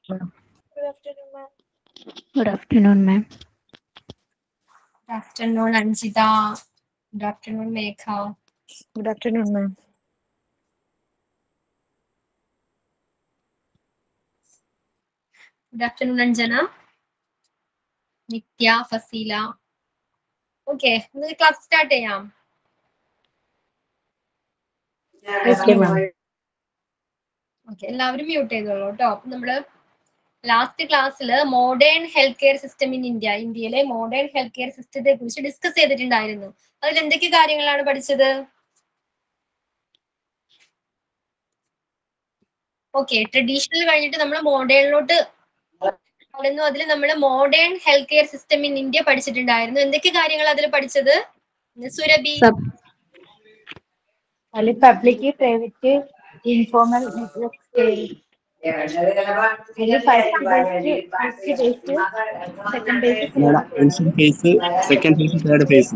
Good afternoon, ma'am. Good afternoon, ma'am. Good afternoon, Anjita. Good afternoon, Megha. Good afternoon, ma'am. Good afternoon, Anjana. Nitya, Fasila. Okay, നമുക്ക് class start ചെയ്യാം Okay, ma'am. Okay എല്ലാവരും mute ചെയ്തോളൂ കേട്ടോ അപ്പൊ നമ്മള് last ക്ലാസ്സിൽ modern health care system in India ഇന്ത്യയിലെ modern health care സിസ്റ്റത്തെ കുറിച്ച് ഡിസ്കസ് ചെയ്തിട്ടുണ്ടായിരുന്നു അതിൽ എന്തൊക്കെ കാര്യങ്ങളാണ് പഠിച്ചത് ഓക്കെ ട്രഡീഷണൽ കഴിഞ്ഞിട്ട് നമ്മൾ മോഡേണിലോട്ട് വളർന്നു അതിൽ നമ്മൾ modern health care system in India പഠിച്ചിട്ടുണ്ടായിരുന്നു എന്തൊക്കെ കാര്യങ്ങൾ അതിൽ പഠിച്ചത് സുരഭി Sub- അതിൽ public private informal network second initial phase second phase third phase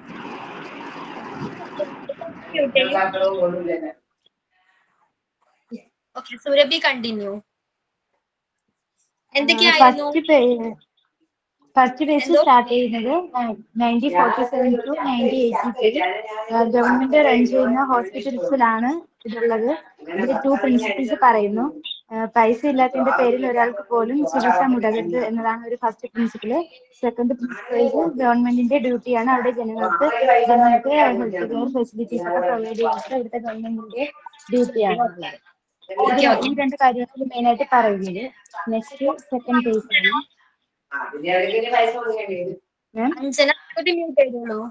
okay Surabhi continue എന്തൊക്കെയായിരുന്നു ഫസ്റ്റ് ഫസ്റ്റ് ബേസ് എന്തോ? സ്റ്റാർട്ട് ചെയ്യുന്നത് nineteen forty seven to nineteen eighty government run ചെയ്യുന്ന ഹോസ്പിറ്റൽസിലാണ് ഇതുള്ളത് ഇതിൽ ടു പ്രിൻസിപ്പിൾസ് പറയുന്നു ആ, പൈസ ഇല്ലാത്തതിന്റെ പേരിൽ ഒരാൾക്ക് പോലും ചികിത്സ മുടങ്ങരുത് എന്നതാണ് ഒരു ഫസ്റ്റ് പ്രിൻസിപ്പിൾ സെക്കൻഡ് പ്രിൻസിപ്പിൾ ഗവൺമെന്റിന്റെ ഡ്യൂട്ടിയാണ് അവിടെ ജനങ്ങൾക്ക് ജനങ്ങൾക്ക് ഹെൽത്ത് കെയർ ഫെസിലിറ്റീസ് ഒക്കെ പ്രൊവൈഡ് ചെയ്യുന്നത് ഇവിടുത്തെ ഗവൺമെന്റിന്റെ ഡ്യൂട്ടിയാണ് ഓക്കെ ഓക്കെ ഈ രണ്ട് കാര്യങ്ങൾ മെയിൻ ആയിട്ട് പറയുന്നത് നെക്സ്റ്റ് സെക്കൻഡ് പേജ് ആണ് മാം അഞ്ജന ഒരു മ്യൂട്ട് ചെയ്തോളൂ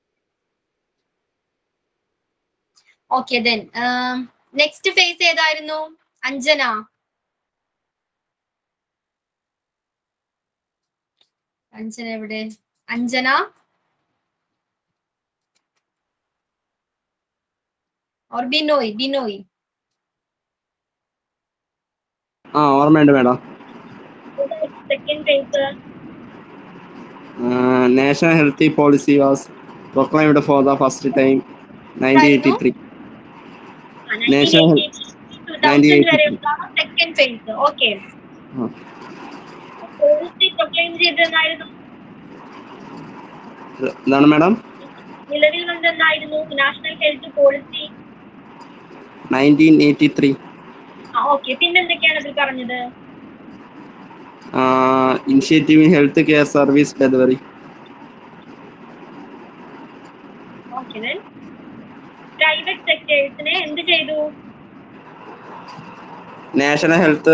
ഓക്കെ ദെൻ നെക്സ്റ്റ് ഫേസ് ഏതായിരുന്നു അഞ്ജന അഞ്ജന എവിടെ അഞ്ജന ഓർ ബിനോയ് ബിനോയ് ആ ഓർമ്മയുണ്ട് madam second phase national health policy was proclaimed for the first time nineteen eighty three National- second phase okay ആ. പോളിസി പ്രൊക്ലെയിം ചെയ്തതായിരുന്നു എന്താണ് മേഡം നിലവിൽ വന്നെന്തായിരുന്നു national health policy nineteen eighty three ആ ഓക്കെ പിന്നെന്തൊക്കെയാണ് അതിൽ പറഞ്ഞത് initiative in health care service delivery okay private സെക്ടേഴ്സിനെ എന്ത് ചെയ്തു നാഷണൽ ഹെൽത്ത്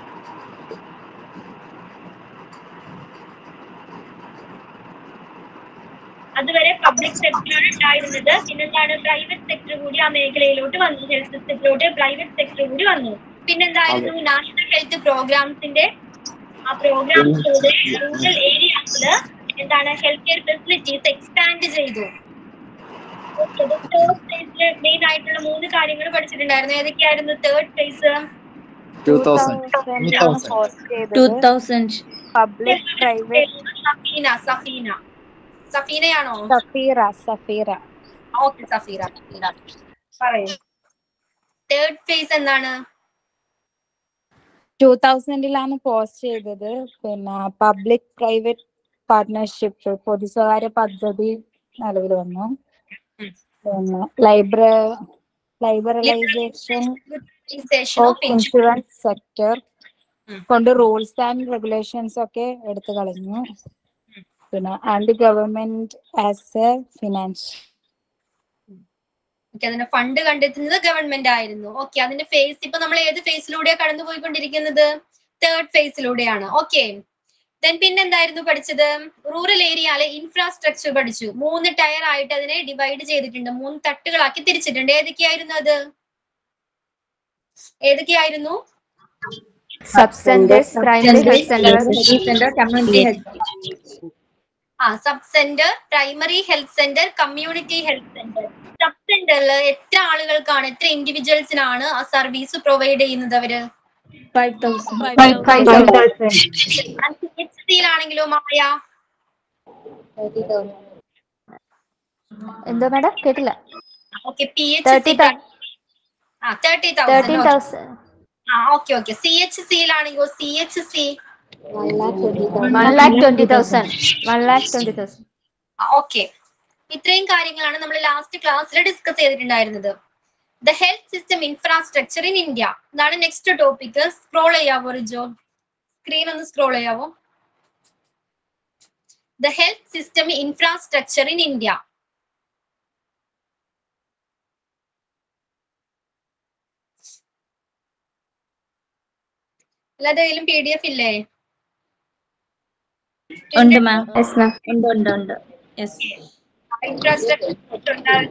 അതുവരെ പബ്ലിക് സെക്ടറാണ് ഉണ്ടായിരുന്നത് പിന്നെന്താണ് പ്രൈവറ്റ് സെക്ടർ കൂടി ആ മേഖലയിലോട്ട് വന്നു ഹെൽത്ത് സിസ്റ്റത്തിലോട്ട് പ്രൈവറ്റ് സെക്ടർ കൂടി വന്നു പിന്നെന്തായിരുന്നു നാഷണൽ ഹെൽത്ത് പ്രോഗ്രാംസിന്റെ ആ പ്രോഗ്രാംസിലൂടെ റൂറൽ ഏരിയാസിൽ എന്താണ് ഹെൽത്ത് കെയർ ഫെസിലിറ്റീസ് എക്സ്പാൻഡ് ചെയ്തു മെയിൻ ആയിട്ടുള്ള മൂന്ന് കാര്യങ്ങൾ പഠിച്ചിട്ടുണ്ടായിരുന്നു ഏതൊക്കെയായിരുന്നു third phase two thousand 2000. Public private Safeena Safeena സഫീനയാണോ സഫീറ സഫീറ ഓക്കെ സഫീറ സഫീറ പറയൂ തേർഡ് ഫേസ് എന്താണ് ടൂ തൗസൻഡിലാണ് പോസ്റ്റ് ചെയ്തത് പിന്നെ പബ്ലിക് പ്രൈവറ്റ് പാർട്ട്ണർഷിപ്പ് പൊതു സ്വകാര്യ പദ്ധതി നിലവിൽ വന്നു ഉം. പിന്നെ library liberalisation Liberalization of of insurance. Insurance sector ഉം. കൊണ്ട് റൂൾസ് ആൻഡ് റെഗുലേഷൻസ് ഒക്കെ എടുത്തു കളഞ്ഞു പിന്നെ and government as a finance okay അതിന്റെ ഫണ്ട് കണ്ടെത്തുന്നത് ഗവൺമെന്റ് ആയിരുന്നു ഓക്കെ അതിന്റെ ഫേസ് ഇപ്പൊ നമ്മൾ ഏത് ഫേസിലൂടെയാണ് കടന്നു പോയിക്കൊണ്ടിരിക്കുന്നത് തേർഡ് ഫേസിലൂടെയാണ് ഓക്കെ ദെൻ പിന്നെന്തായിരുന്നു പഠിച്ചത് റൂറൽ ഏരിയയിലെ ഇൻഫ്രാസ്ട്രക്ചർ പഠിച്ചു മൂന്ന് ടയർ ആയിട്ട് അതിനെ ഡിവൈഡ് ചെയ്തിട്ടുണ്ട് മൂന്ന് തട്ടുകളാക്കി തിരിച്ചിട്ടുണ്ട് ഏതൊക്കെയായിരുന്നു അത് ഏതൊക്കെയായിരുന്നു Sub centers, primary health centers, community health. ആ sub centre primary health centre community health centre sub സെന്ററിൽ എത്ര ആളുകൾക്കാണ് എത്ര ഇൻഡിവിജ്വൽസിനാണ് ആ സർവീസ് പ്രൊവൈഡ് ചെയ്യുന്നത് അവര് 5000. ിലാണെങ്കിലോ മായ എന്തോ മാഡം കേട്ടില്ല ഓക്കെ പി തേർട്ടി എച്ച് ആ തേർട്ടി തേർട്ടീൻ തൗസൻഡ് തൗസൻഡ് ആ ഓക്കെ ഓക്കെ സി എച്ച് സിയിലാണെങ്കോ C H C one lakh twenty thousand one lakh twenty thousand okay ഇത്രയും കാര്യങ്ങളാണ് നമ്മൾ ലാസ്റ്റ് ക്ലാസ്സിൽ ഡിസ്കസ് ചെയ്തിട്ടുണ്ടായിരുന്നത് the health system infrastructure in India ഇതാണ് നെക്സ്റ്റ് ടോപ്പിക് സ്ക്രോൾ ചെയ്യാവോ റിജോ സ്ക്രീൻ ഒന്ന് സ്ക്രോൾ ചെയ്യാവോ the health system infrastructure in India എല്ലാവരുടെയും പി ഡി എഫ് ഇല്ലേ ഉണ്ട് മാം യെസ് മാം ഉണ്ട് ഉണ്ട് ഉണ്ട് യെസ് ഇൻഫ്രാസ്ട്രക്ചർ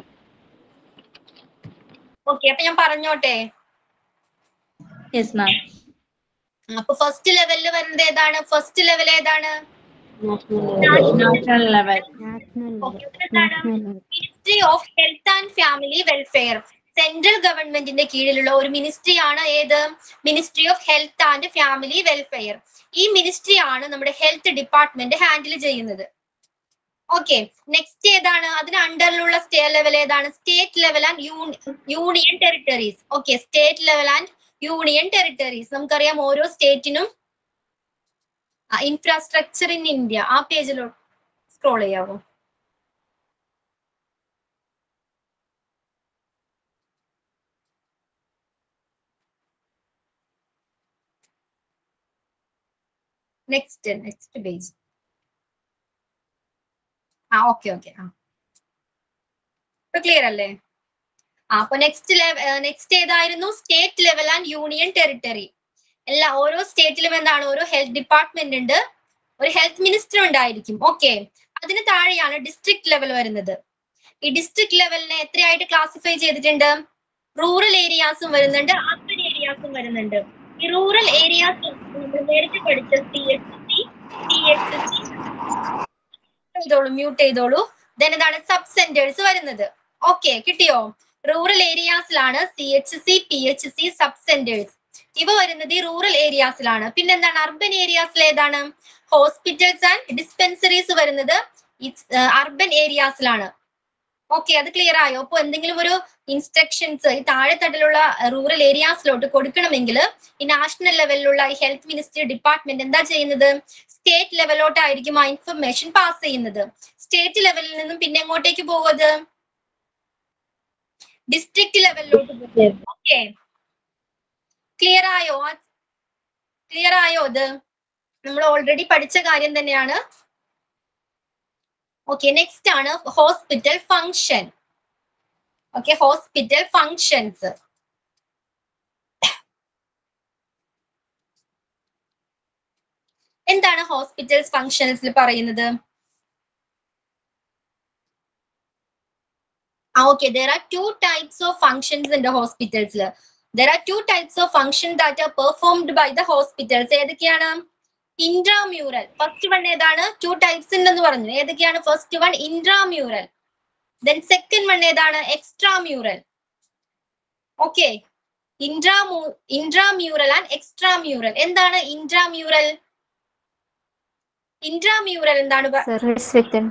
ഓക്കെ അപ്പൊ ഞാൻ പറഞ്ഞോട്ടെ യെസ് മാം അപ്പൊ ഫസ്റ്റ് ലെവലിൽ വരുന്നത് ഏതാണ് ഫസ്റ്റ് ലെവൽ ഏതാണ് നാഷണൽ ലെവൽ Okay, എന്താണ് ministry of health and family welfare central ഗവൺമെന്റിന്റെ കീഴിലുള്ള ഒരു മിനിസ്ട്രി ആണ് ഏത് ministry of health and family welfare ഈ മിനിസ്ട്രി ആണ് നമ്മുടെ ഹെൽത്ത് ഡിപ്പാർട്ട്മെന്റ് ഹാൻഡിൽ ചെയ്യുന്നത് ഓക്കെ നെക്സ്റ്റ് ഏതാണ് അതിന് അണ്ടറിലുള്ള സ്റ്റേ ലെവൽ ഏതാണ് state level and union territories okay state level and union territories നമുക്കറിയാം ഓരോ സ്റ്റേറ്റിനും ഇൻഫ്രാസ്ട്രക്ചർ ഇൻ ഇന്ത്യ ആ പേജിലോട്ട് സ്ക്രോൾ ചെയ്യാവോ നെക്സ്റ്റ് നെക്സ്റ്റ് പേജ് ആ ഓക്കെ ഓക്കെ ആ ഇപ്പൊ ക്ലിയർ അല്ലേ ആ അപ്പൊ നെക്സ്റ്റ് നെക്സ്റ്റ് ഏതായിരുന്നു state level and union territory എല്ലാ ഓരോ സ്റ്റേറ്റിലും എന്താണ് ഓരോ ഹെൽത്ത് ഡിപ്പാർട്ട്മെന്റ് ഉണ്ട് ഒരു ഹെൽത്ത് മിനിസ്റ്റർ ഉണ്ടായിരിക്കും ഓക്കെ അതിന് താഴെയാണ് ഡിസ്ട്രിക്ട് ലെവൽ വരുന്നത് ഈ ഡിസ്ട്രിക്ട് ലെവലിനെ എത്രയായിട്ട് ക്ലാസിഫൈ ചെയ്തിട്ടുണ്ട് റൂറൽ ഏരിയാസും വരുന്നുണ്ട് അർബൻ ഏരിയാസും വരുന്നുണ്ട് ഈ റൂറൽ ഏരിയാസ് നേരത്തെ പഠിച്ച C H C T H C ചെയ്തോളൂ മ്യൂട്ട് ചെയ്തോളൂ ദെൻ എന്താണ് സബ് സെന്റേഴ്സ് വരുന്നത് ഓക്കെ കിട്ടിയോ റൂറൽ ഏരിയാസിലാണ് C H C P H C sub centres ഇവ വരുന്നത് ഈ റൂറൽ ഏരിയാസിലാണ് പിന്നെ എന്താണ് അർബൻ ഏരിയാസിൽ ഏതാണ് ഹോസ്പിറ്റൽസ് ആൻഡ് ഡിസ്പെൻസറീസ് വരുന്നത് അർബൻ ഏരിയാസിലാണ് ഓക്കെ അത് ക്ലിയർ ആയോ അപ്പൊ എന്തെങ്കിലും ഒരു ഇൻസ്ട്രക്ഷൻസ് ഈ താഴെത്തട്ടിലുള്ള റൂറൽ ഏരിയാസിലോട്ട് കൊടുക്കണമെങ്കിൽ ഈ നാഷണൽ ലെവലിലുള്ള ഈ ഹെൽത്ത് മിനിസ്ട്രി ഡിപ്പാർട്ട്മെന്റ് എന്താ ചെയ്യുന്നത് സ്റ്റേറ്റ് ലെവലോട്ടായിരിക്കും ആ ഇൻഫർമേഷൻ പാസ് ചെയ്യുന്നത് സ്റ്റേറ്റ് ലെവലിൽ നിന്നും പിന്നെ എങ്ങോട്ടേക്ക് പോകുന്നത് ഡിസ്ട്രിക്ട് ലെവലിലോട്ട് പോകും ഓക്കെ ക്ലിയർ ആയോ ക്ലിയർ ആയോ ഇത് നമ്മൾ ഓൾറെഡി പഠിച്ച കാര്യം തന്നെയാണ് ഓക്കെ നെക്സ്റ്റ് ആണ് hospital function okay hospital functions എന്താണ് ഹോസ്പിറ്റൽസ് ഫങ്ഷൻസിൽ പറയുന്നത് okay there are two types of functions ഉണ്ട് ഹോസ്പിറ്റൽസിൽ there are two types of function that are performed by the hospitals ഏതൊക്കെയാണ് ഇൻട്രാമ്യൂറൽ ഫസ്റ്റ് വൺ ഏതാണ് ടു ടൈപ്സ് ഉണ്ടെന്ന് പറഞ്ഞു ഏതൊക്കെയാണ് first one intramural then second one ഏതാണ് extramural okay intramural intramural and extramural എന്താണ് intramural intramural എന്താണ് service within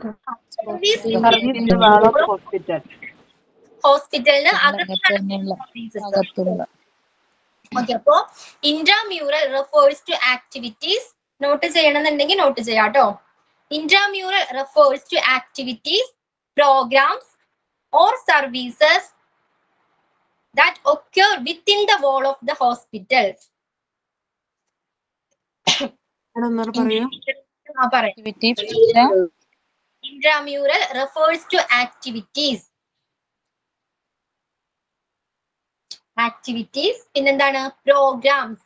ഹോസ്പിറ്റലിന് അകത്തുള്ള അകത്തുള്ള ഓക്കെ അപ്പോ intramural refers to activities note ചെയ്യണമെന്നുണ്ടെങ്കിൽ നോട്ട് ചെയ്യാം കേട്ടോ intramural refers to activities programs or services that occur within the wall of the hospital. ആ പറയാം intramural refers to activities activities പിന്നെന്താണ് programs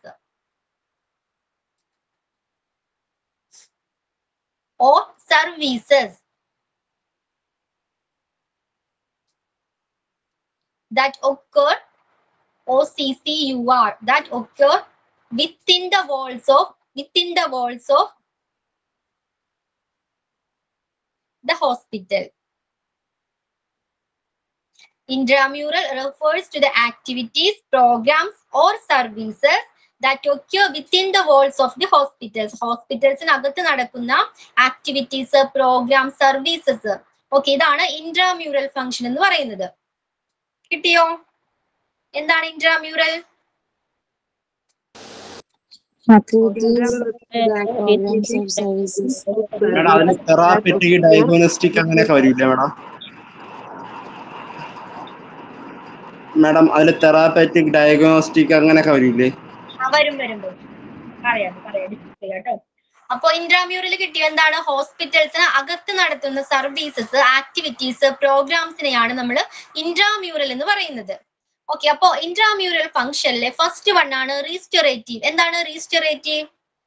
or services that occur OCCUR that occur within the walls of within the walls of the hospital. Intramural refers to the activities, programs, or services that occur within the walls of the hospitals. ഹോസ്പിറ്റൽസിനകത്ത് നടക്കുന്ന activities program services okay ഇതാണ് intramural function എന്ന് പറയുന്നത് കിട്ടിയോ എന്താണ് intramural programs or services. Madam അതിന് therapeutic diagnostic അങ്ങനെയൊക്കെ വരില്ലേ മേഡം മേഡം അതിൽ തെറാപ്പറ്റിക് ഡയഗ്നോസ്റ്റിക് അങ്ങനെയൊക്കെ വരില്ലേ ആ, വരും വരും വരും പറയാം പറയാം ഡിസ്കസ് ചെയ്യാം കേട്ടോ അപ്പൊ ഇൻട്രാമ്യൂറിൽ കിട്ടിയ എന്താണ് ഹോസ്പിറ്റൽസിന് അകത്ത് നടത്തുന്ന സർവീസസ് ആക്ടിവിറ്റീസ് പ്രോഗ്രാംസിനെയാണ് നമ്മൾ ഇൻട്രാമ്യൂറൽ എന്ന് പറയുന്നത് ഓക്കെ അപ്പോ ഇൻട്രാമ്യൂറൽ ഫംഗ്ഷനിലെ ഫസ്റ്റ് വൺ ആണ് റീസ്റ്റോറേറ്റീവ് എന്താണ് റീസ്റ്റോറേറ്റീവ്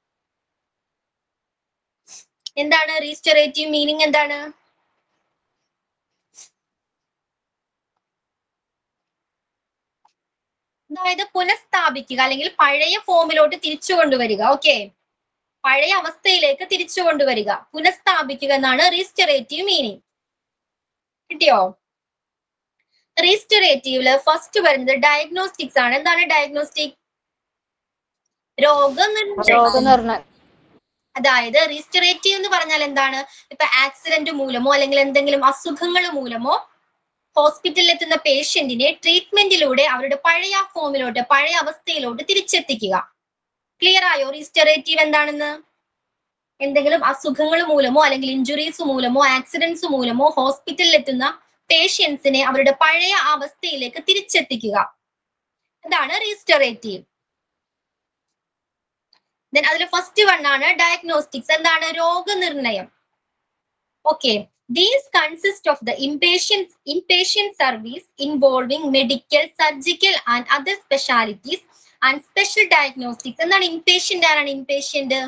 എന്താണ് റീസ്റ്റോറേറ്റീവ് മീനിങ് എന്താണ് അതായത് പുനഃസ്ഥാപിക്കുക അല്ലെങ്കിൽ പഴയ ഫോമിലോട്ട് തിരിച്ചു കൊണ്ടുവരിക ഓക്കെ പഴയ അവസ്ഥയിലേക്ക് തിരിച്ചു കൊണ്ടുവരിക പുനഃസ്ഥാപിക്കുക എന്നാണ് റീസ്റ്റോറേറ്റീവ് മീനിങ് കിട്ടിയോ റീസ്റ്റോറേറ്റീവില് ഫസ്റ്റ് വരുന്നത് ഡയഗ്നോസ്റ്റിക്സ് ആണ് എന്താണ് ഡയഗ്നോസ്റ്റിക് രോഗനിർണയം രോഗനിർണയം അതായത് റീസ്റ്റോറേറ്റീവ് എന്ന് പറഞ്ഞാൽ എന്താണ് ഇപ്പൊ ആക്സിഡന്റ് മൂലമോ അല്ലെങ്കിൽ എന്തെങ്കിലും അസുഖങ്ങൾ മൂലമോ ഹോസ്പിറ്റലിൽ എത്തുന്ന പേഷ്യന്റിനെ ട്രീറ്റ്മെന്റിലൂടെ അവരുടെ പഴയ ഫോമിലോട്ട് പഴയ അവസ്ഥയിലോട്ട് തിരിച്ചെത്തിക്കുക ക്ലിയർ ആയോ റീസ്റ്റോറേറ്റീവ് എന്താണെന്ന് എന്തെങ്കിലും അസുഖങ്ങൾ മൂലമോ അല്ലെങ്കിൽ ഇഞ്ചുറീസ് മൂലമോ ആക്സിഡന്റ്സ് മൂലമോ ഹോസ്പിറ്റലിൽ എത്തുന്ന പേഷ്യൻസിനെ അവരുടെ പഴയ അവസ്ഥയിലേക്ക് തിരിച്ചെത്തിക്കുക അതാണ് റീസ്റ്റോറേറ്റീവ് ദെൻ അതിൽ ഫസ്റ്റ് വൺ ആണ് ഡയഗ്നോസ്റ്റിക്സ് എന്താണ് രോഗനിർണയം okay these consist of the inpatients inpatient service involving medical surgical and other specialities and special diagnostics എന്താണ് ഇംപേഷ്യന്റ് ആരാണ് ഇംപേഷ്യന്റ്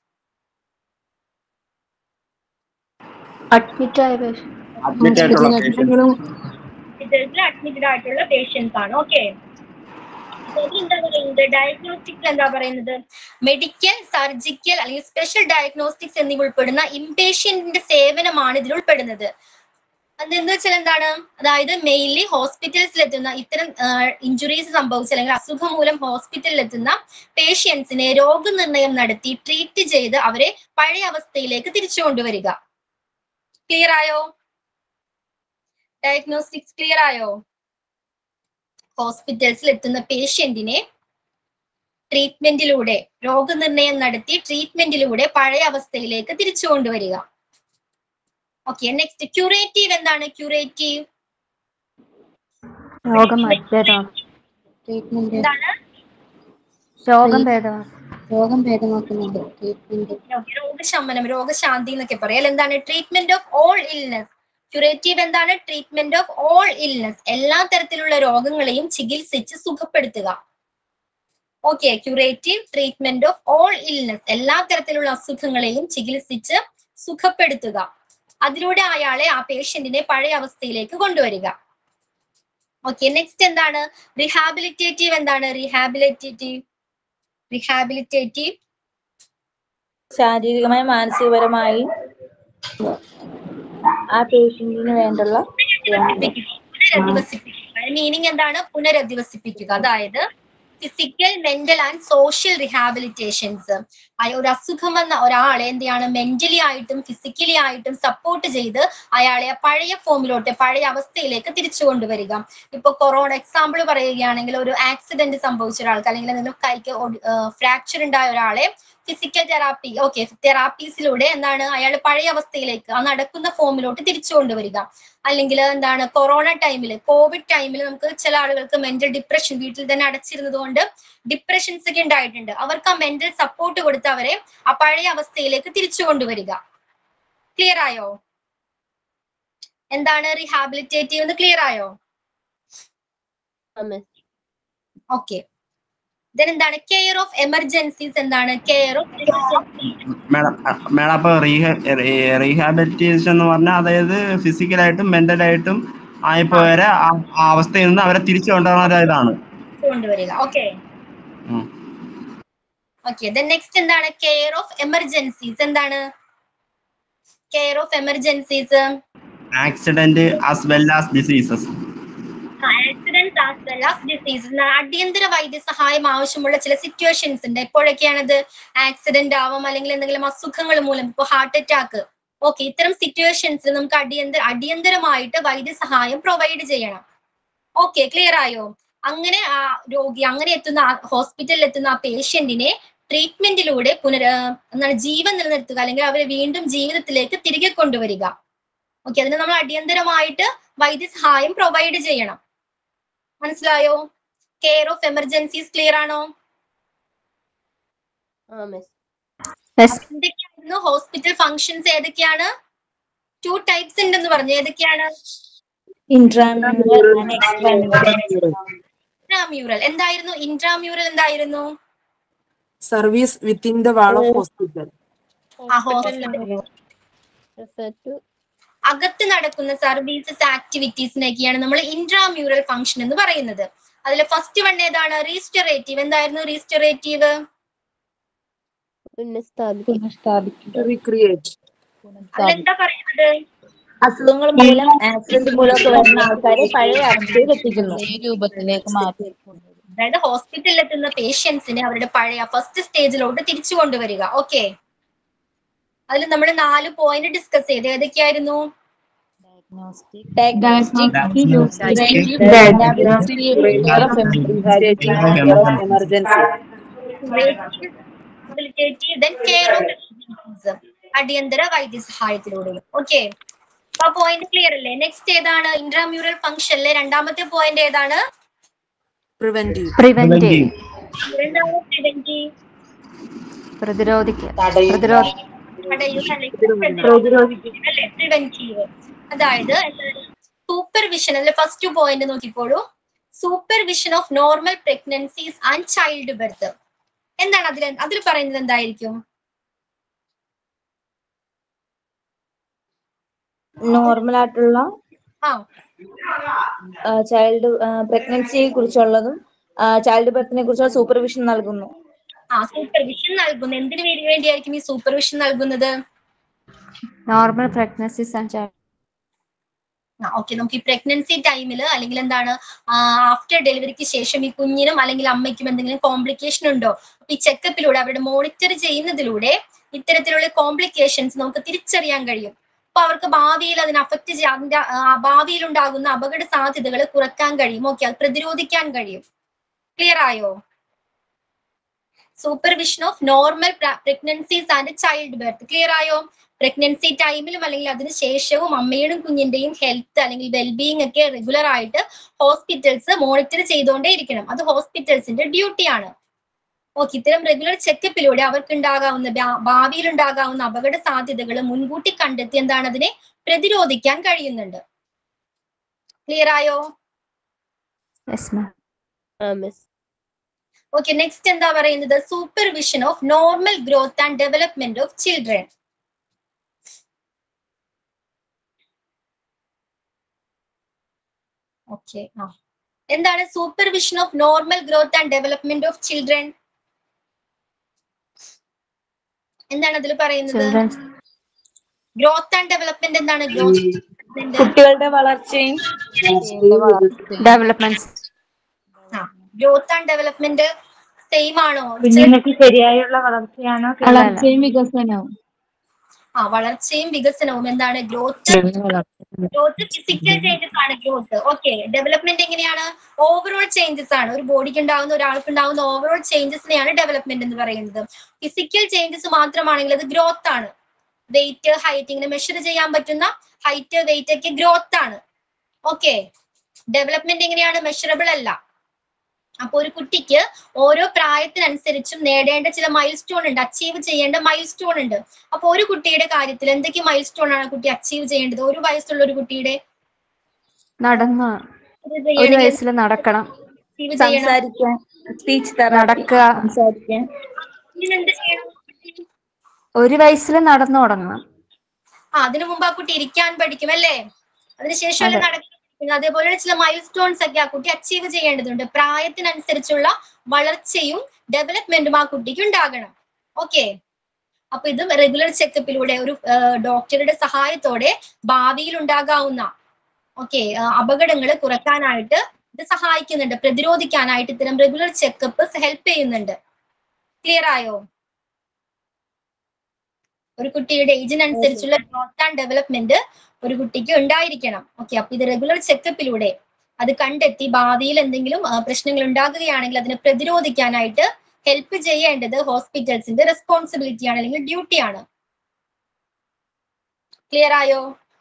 അഡ്മിറ്റ് ആയ patient. അഡ്മിറ്റ് ആയിട്ടുള്ള patient. ഹോസ്പിറ്റൽസിൽ അഡ്മിറ്റഡ് ആയിട്ടുള്ള പേഷ്യൻസ് ആണ് ഓക്കെ എന്താ പറയുന്നത് ഡയഗ്നോസ്റ്റിക്സ് എന്താ പറയുന്നത് മെഡിക്കൽ സർജിക്കൽ അല്ലെങ്കിൽ സ്പെഷ്യൽ ഡയഗ്നോസ്റ്റിക്സ് എന്നിവ ഉൾപ്പെടുന്ന ഇംപേഷ്യന്റിന്റെ സേവനമാണ് ഇതിൽ ഉൾപ്പെടുന്നത് അതെന്താ വെച്ചാൽ എന്താണ് അതായത് മെയിൻലി ഹോസ്പിറ്റൽസിൽ എത്തുന്ന ഇത്തരം ഇഞ്ചുറീസ് സംഭവിച്ച അല്ലെങ്കിൽ അസുഖം മൂലം ഹോസ്പിറ്റലിൽ എത്തുന്ന പേഷ്യൻസിനെ രോഗനിർണയം നടത്തി ട്രീറ്റ് ചെയ്ത് അവരെ പഴയ അവസ്ഥയിലേക്ക് തിരിച്ചു കൊണ്ടുവരിക ക്ലിയർ ആയോ ഡയഗ്നോസ്റ്റിക്സ് ക്ലിയർ ആയോ ഹോസ്പിറ്റൽസിൽ എത്തുന്ന പേഷ്യന്റിനെ ട്രീറ്റ്മെന്റിലൂടെ രോഗനിർണയം നടത്തി ട്രീറ്റ്മെന്റിലൂടെ പഴയ അവസ്ഥയിലേക്ക് തിരിച്ചു കൊണ്ടുവരിക ഓക്കെ നെക്സ്റ്റ് ക്യൂറേറ്റീവ് എന്താണ് ക്യൂറേറ്റീവ് രോഗം ഭേദമാക്കും Treatment. എന്താണ് രോഗം ഭേദമാക്കും രോഗം ഭേദമാക്കുന്നുണ്ട് ട്രീറ്റ്മെന്റ് രോഗശമനം രോഗശാന്തി എന്നൊക്കെ പറയാം എന്താണ് treatment of all illness curative എന്താണ് ട്രീറ്റ്മെന്റ് ഓഫ് ഓൾ ഇൽനെസ് എല്ലാ തരത്തിലുള്ള രോഗങ്ങളെയും ചികിത്സിച്ച് സുഖപ്പെടുത്തുക okay curative treatment of all illness എല്ലാ തരത്തിലുള്ള അസുഖങ്ങളെയും ചികിത്സിച്ച് സുഖപ്പെടുത്തുക അതിലൂടെ അയാളെ ആ പേഷ്യന്റിനെ പഴയ അവസ്ഥയിലേക്ക് കൊണ്ടുവരിക ഓക്കെ നെക്സ്റ്റ് എന്താണ് റിഹാബിലിറ്റേറ്റീവ് എന്താണ് റിഹാബിലിറ്റേറ്റീവ് റിഹാബിലിറ്റേറ്റീവ് ശാരീരികമായി മാനസികപരമായി ആ പേഷ്യന്റിന് വേണ്ടുള്ള പുനരധിവസിപ്പിക്കുക മീനിങ് എന്താണ് പുനരധിവസിപ്പിക്കുക അതായത് physical mental and social rehabilitations ഒരു അസുഖം വന്ന ഒരാളെ എന്ത് ചെയ്യാണ് മെന്റലി ആയിട്ടും ഫിസിക്കലി ആയിട്ടും സപ്പോർട്ട് ചെയ്ത് അയാളെ ആ പഴയ ഫോമിലോട്ട് പഴയ അവസ്ഥയിലേക്ക് തിരിച്ചു കൊണ്ടുവരിക ഇപ്പൊ കൊറോണ എക്സാമ്പിൾ പറയുകയാണെങ്കിൽ ഒരു ആക്സിഡന്റ് സംഭവിച്ച ഒരാൾക്ക് അല്ലെങ്കിൽ എന്തെങ്കിലും കൈക്ക് ഫ്രാക്ചർ ഉണ്ടായ ഒരാളെ ഫിസിക്കൽ തെറാപ്പി ഓക്കെ തെറാപ്പീസിലൂടെ എന്താണ് അയാൾ പഴയ അവസ്ഥയിലേക്ക് ആ നടക്കുന്ന ഫോമിലോട്ട് തിരിച്ചു കൊണ്ടുവരിക അല്ലെങ്കിൽ എന്താണ് കൊറോണ ടൈമിൽ കോവിഡ് ടൈമിൽ നമുക്ക് ചില ആളുകൾക്ക് മെന്റൽ ഡിപ്രഷൻ വീട്ടിൽ തന്നെ അടച്ചിരുന്നത് കൊണ്ട് ഡിപ്രഷൻസ് ഒക്കെ ഉണ്ടായിട്ടുണ്ട് അവർക്ക് ആ മെന്റൽ സപ്പോർട്ട് കൊടുത്ത് അവരെ ആ പഴയ അവസ്ഥയിലേക്ക് തിരിച്ചു കൊണ്ടുവരിക ക്ലിയർ ആയോ എന്താണ് റീഹാബിലിറ്റേറ്റീവ് എന്ന് ക്ലിയർ ആയോ ഓക്കെ ദെൻ എന്താണ് കെയർ ഓഫ് എമർജൻസീസ് എന്താണ് കെയർ ഓഫ് മേഡം മേഡം അപ്പൊ റീഹാബിലിറ്റേഷൻ എന്ന് പറഞ്ഞാൽ അതായത് ഫിസിക്കലായിട്ടും മെന്റലായിട്ടും ആയിപ്പോയവരെ ആ ആ അവസ്ഥയിൽ നിന്ന് അവരെ തിരിച്ചു കൊണ്ടുവരുന്ന ഒരു ഇതാണ് കൊണ്ടുവരിക ഓക്കെ ഉം. ഓക്കെ ദെൻ നെക്സ്റ്റ് എന്താണ് കെയർ ഓഫ് എമർജൻസീസ് എന്താണ് care of emergencies accident as well as diseases accidents as well as diseases അടിയന്തര വൈദ്യസഹായം ആവശ്യമുള്ള ചില സിറ്റുവേഷൻസ് ഉണ്ട് എപ്പോഴൊക്കെയാണത് ആക്സിഡന്റ് ആവാം അല്ലെങ്കിൽ എന്തെങ്കിലും അസുഖങ്ങൾ മൂലം ഇപ്പൊ ഹാർട്ട് അറ്റാക്ക് ഓക്കെ ഇത്തരം സിറ്റുവേഷൻസിൽ നമുക്ക് അടിയന്തര അടിയന്തരമായിട്ട് വൈദ്യസഹായം പ്രൊവൈഡ് ചെയ്യണം ഓക്കെ ക്ലിയർ ആയോ അങ്ങനെ ആ രോഗി അങ്ങനെ എത്തുന്ന ഹോസ്പിറ്റലിൽ എത്തുന്ന ആ പേഷ്യന്റിനെ ട്രീറ്റ്മെന്റിലൂടെ പുനര എന്താണ് ജീവൻ നിലനിർത്തുക അല്ലെങ്കിൽ അവരെ വീണ്ടും ജീവിതത്തിലേക്ക് തിരികെ കൊണ്ടുവരിക ഓക്കെ അതിന് നമ്മൾ അടിയന്തരമായിട്ട് വൈദ്യസഹായം പ്രൊവൈഡ് ചെയ്യണം മനസ്സിലായോ കെയർ ഓഫ് എമർജൻസീസ് ക്ലിയർ ആണോ യെസ് എന്തൊക്കെയായിരുന്നു ഹോസ്പിറ്റൽ ഫങ്ഷൻസ് ഏതൊക്കെയാണ് ടു ടൈപ്സ് ഉണ്ടെന്ന് പറഞ്ഞു ഏതൊക്കെയാണ് ഇൻട്രാമ്യൂറൽ ആൻഡ് എക്സ്ട്രാമ്യൂറൽ ഇൻട്രാമ്യൂറൽ എന്തായിരുന്നു ഇൻട്രാമ്യൂറൽ എന്തായിരുന്നു service within the wall of hospital ആ ഹോസ്പിറ്റൽ അകത്ത് നടക്കുന്ന സർവീസസ് ആക്ടിവിറ്റീസിനൊക്കെയാണ് നമ്മൾ ഇൻട്രാമ്യൂറൽ ഫംഗ്ഷൻ എന്ന് പറയുന്നത് അതിൽ ഫസ്റ്റ് വൺ ഏതാണ് റീസ്റ്റോറേറ്റീവ് എന്തായിരുന്നു റീസ്റ്റോറേറ്റീവ് റീക്രിയേറ്റ് അതിലെന്താ പറയുന്നത് അസുഖങ്ങൾ മൂലം ആക്സിഡന്റ് മൂലമൊക്കെ വരുന്ന ആൾക്കാരെ പഴയ അവസ്ഥയിൽ എത്തിക്കുന്നു രൂപത്തിലേക്ക് മാറ്റി അതായത് ഹോസ്പിറ്റലിൽ എത്തുന്ന പേഷ്യൻസിനെ അവരുടെ പഴയ ഫസ്റ്റ് സ്റ്റേജിലോട്ട് തിരിച്ചു കൊണ്ടുവരിക ഓക്കെ അതിൽ നമ്മൾ നാല് പോയിന്റ് ഡിസ്കസ് ചെയ്ത് ഏതൊക്കെയായിരുന്നു emergency rehabilitative then care of അടിയന്തര വൈദ്യസഹായത്തിലൂടെയും ഓക്കെ ആ പോയിന്റ് ക്ലിയർ അല്ലേ നെക്സ്റ്റ് ഏതാണ് ഇൻട്രാമ്യൂറൽ ഫംഗ്ഷനിലെ രണ്ടാമത്തെ പോയിന്റ് ഏതാണ് പ്രിവെന്റീവ് പ്രിവെന്റീവ് എന്താണ് പ്രിവെന്റീവ് പ്രതിരോധിക്കുക പ്രതിരോധ അല്ലെ പ്രിവെന്റീവ് അതായത് സൂപ്പർവിഷൻ അതിലെ ഫസ്റ്റ് പോയിന്റ് നോക്കിക്കോളൂ supervision of normal pregnancies and childbirth എന്താണ് അതിൽ അതിൽ പറയുന്നത് എന്തായിരിക്കും നോർമൽ ആയിട്ടുള്ള ആ ചൈൽഡ് പ്രഗ്നൻസിയെ കുറിച്ചുള്ളതും ചൈൽഡ് ബർത്തിനെ കുറിച്ചുള്ള സൂപ്പർവിഷൻ നൽകുന്നു ആ സൂപ്പർവിഷൻ നൽകുന്നു എന്തിനു വേണ്ടി വേണ്ടിയായിരിക്കും ഈ സൂപ്പർവിഷൻ നൽകുന്നത് നോർമൽ പ്രഗ്നൻസീസ് ആൻഡ് ഓക്കെ നമുക്ക് ഈ പ്രഗ്നൻസി ടൈമിൽ അല്ലെങ്കിൽ എന്താണ് ആഫ്റ്റർ ഡെലിവറിക്ക് ശേഷം ഈ കുഞ്ഞിനും അല്ലെങ്കിൽ അമ്മയ്ക്കും എന്തെങ്കിലും കോംപ്ലിക്കേഷൻ ഉണ്ടോ അപ്പൊ ഈ ചെക്കപ്പിലൂടെ അവരുടെ മോണിറ്റർ ചെയ്യുന്നതിലൂടെ ഇത്തരത്തിലുള്ള കോംപ്ലിക്കേഷൻസ് നമുക്ക് തിരിച്ചറിയാൻ കഴിയും അപ്പൊ അവർക്ക് ഭാവിയിൽ അതിനെ അഫക്ട് ചെയ്യാൻ അതിന്റെ ഭാവിയിൽ ഉണ്ടാകുന്ന അപകട സാധ്യതകൾ കുറക്കാൻ കഴിയും ഓക്കെ അത് പ്രതിരോധിക്കാൻ കഴിയും ക്ലിയർ ആയോ supervision of normal pregnancies and childbirth clear ആയോ പ്രഗ്നൻസി ടൈമിലും അല്ലെങ്കിൽ അതിന് ശേഷവും അമ്മയുടെയും കുഞ്ഞിന്റെയും ഹെൽത്ത് അല്ലെങ്കിൽ വെൽബീയിങ് ഒക്കെ റെഗുലർ ആയിട്ട് ഹോസ്പിറ്റൽസ് മോണിറ്റർ ചെയ്തുകൊണ്ടേ ഇരിക്കണം അത് ഹോസ്പിറ്റൽസിന്റെ ഡ്യൂട്ടിയാണ് ഓക്കെ ഇത്തരം റെഗുലർ ചെക്കപ്പിലൂടെ അവർക്ക് ഉണ്ടാകാവുന്ന ഭാവിയിൽ ഉണ്ടാകാവുന്ന അപകട സാധ്യതകൾ മുൻകൂട്ടി കണ്ടെത്തി എന്താണ് അതിനെ പ്രതിരോധിക്കാൻ കഴിയുന്നുണ്ട് ക്ലിയർ ആയോ യെസ് മാം ഓക്കെ നെക്സ്റ്റ് എന്താ പറയുന്നത് supervision of normal growth and development of children okay ആ എന്താണ് supervision of normal growth and development of children എന്താണ് അതിൽ പറയുന്നത് ചിൽഡ്രൻസ് ഗ്രോത്ത് ആൻഡ് ഡെവലപ്മെന്റ് എന്താണ് ഗ്രോത്ത് കുട്ടികളുടെ വളർച്ചയും developments growth and development same ആണോ കുഞ്ഞുങ്ങൾക്ക് ശരിയായുള്ള വളർച്ചയാണോ വളർച്ചയും വികസനവും ആ വളർച്ചയും വികസനവും എന്താണ് ഗ്രോത്ത് ഗ്രോത്ത് ഫിസിക്കൽ ചേഞ്ചസ് ആണ് ഗ്രോത്ത് ഓക്കെ ഡെവലപ്മെന്റ് എങ്ങനെയാണ് ഓവറോൾ ചേഞ്ചസ് ആണ് ഒരു ബോഡിക്ക് ഉണ്ടാകുന്ന ഒരാൾക്ക് ഉണ്ടാകുന്ന ഓവറോൾ ചേഞ്ചസിനെയാണ് ഡെവലപ്മെന്റ് എന്ന് പറയുന്നത് ഫിസിക്കൽ ചേഞ്ചസ് മാത്രമാണെങ്കിൽ അത് ഗ്രോത്ത് ആണ് വെയിറ്റ് ഹൈറ്റ് ഇങ്ങനെ മെഷർ ചെയ്യാൻ പറ്റുന്ന ഹൈറ്റ് വെയിറ്റ് ഒക്കെ ഗ്രോത്ത് ആണ് ഓക്കെ ഡെവലപ്മെന്റ് എങ്ങനെയാണ് മെഷറബിൾ അല്ല അപ്പൊ ഒരു കുട്ടിക്ക് ഓരോ പ്രായത്തിനനുസരിച്ചും നേടേണ്ട ചില മൈൽ സ്റ്റോൺ ഉണ്ട് അച്ചീവ് ചെയ്യേണ്ട മൈൽ സ്റ്റോൺ ഉണ്ട് അപ്പൊ ഒരു കുട്ടിയുടെ കാര്യത്തിൽ എന്തൊക്കെ മൈൽ സ്റ്റോൺ ആണ് കുട്ടി അച്ചീവ് ചെയ്യേണ്ടത് ഒരു വയസ്സുള്ള ഒരു കുട്ടിയുടെ നടന്ന് ഒരു വയസ്സിൽ നടക്കണം achieve ചെയ്യണം സംസാരിക്കാൻ സ്പീച്ച് തെറാപ്പി നടക്കുക സംസാരിക്കാൻ ഇതിനെന്ത് ചെയ്യണം ഒരു വയസ്സിൽ നടന്നു തുടങ്ങണം ആ അതിനു മുമ്പ് ആ കുട്ടി ഇരിക്കാൻ പഠിക്കും അല്ലേ അതിനുശേഷം അല്ലേ നടക്കാൻ പഠിക്കുന്നത് അതേപോലെ ചില മൈൽ സ്റ്റോൺസ് ഒക്കെ ആ കുട്ടി അച്ചീവ് ചെയ്യേണ്ടതുണ്ട് പ്രായത്തിനനുസരിച്ചുള്ള വളർച്ചയും ഡെവലപ്മെന്റും ആ കുട്ടിക്ക് ഉണ്ടാകണം ഓക്കെ അപ്പൊ ഇത് റെഗുലർ ചെക്കപ്പിലൂടെ ഒരു ഡോക്ടറുടെ സഹായത്തോടെ ഭാവിയിൽ ഉണ്ടാകാവുന്ന ഓക്കെ അപകടങ്ങൾ കുറയ്ക്കാനായിട്ട് ഇത് സഹായിക്കുന്നുണ്ട് പ്രതിരോധിക്കാനായിട്ട് ഇത്തരം റെഗുലർ ചെക്കപ്പ് ഹെൽപ്പ് ചെയ്യുന്നുണ്ട് ക്ലിയർ ആയോ ഒരു കുട്ടിയുടെ ഏജിനനുസരിച്ചുള്ള ഗ്രോത്ത് ആൻഡ് ഡെവലപ്മെന്റ് ഒരു കുട്ടിക്ക് ഉണ്ടായിരിക്കണം ഓക്കെ അപ്പൊ ഇത് റെഗുലർ ചെക്കപ്പിലൂടെ അത് കണ്ടെത്തി ഭാവിയിൽ എന്തെങ്കിലും ആ, പ്രശ്നങ്ങൾ ഉണ്ടാകുകയാണെങ്കിൽ അതിനെ പ്രതിരോധിക്കാനായിട്ട് ഹെൽപ്പ് ചെയ്യേണ്ടത് ഹോസ്പിറ്റൽസിന്റെ റെസ്പോൺസിബിലിറ്റി ആണ് അല്ലെങ്കിൽ ഡ്യൂട്ടി ആണ് ക്ലിയർ ആയോ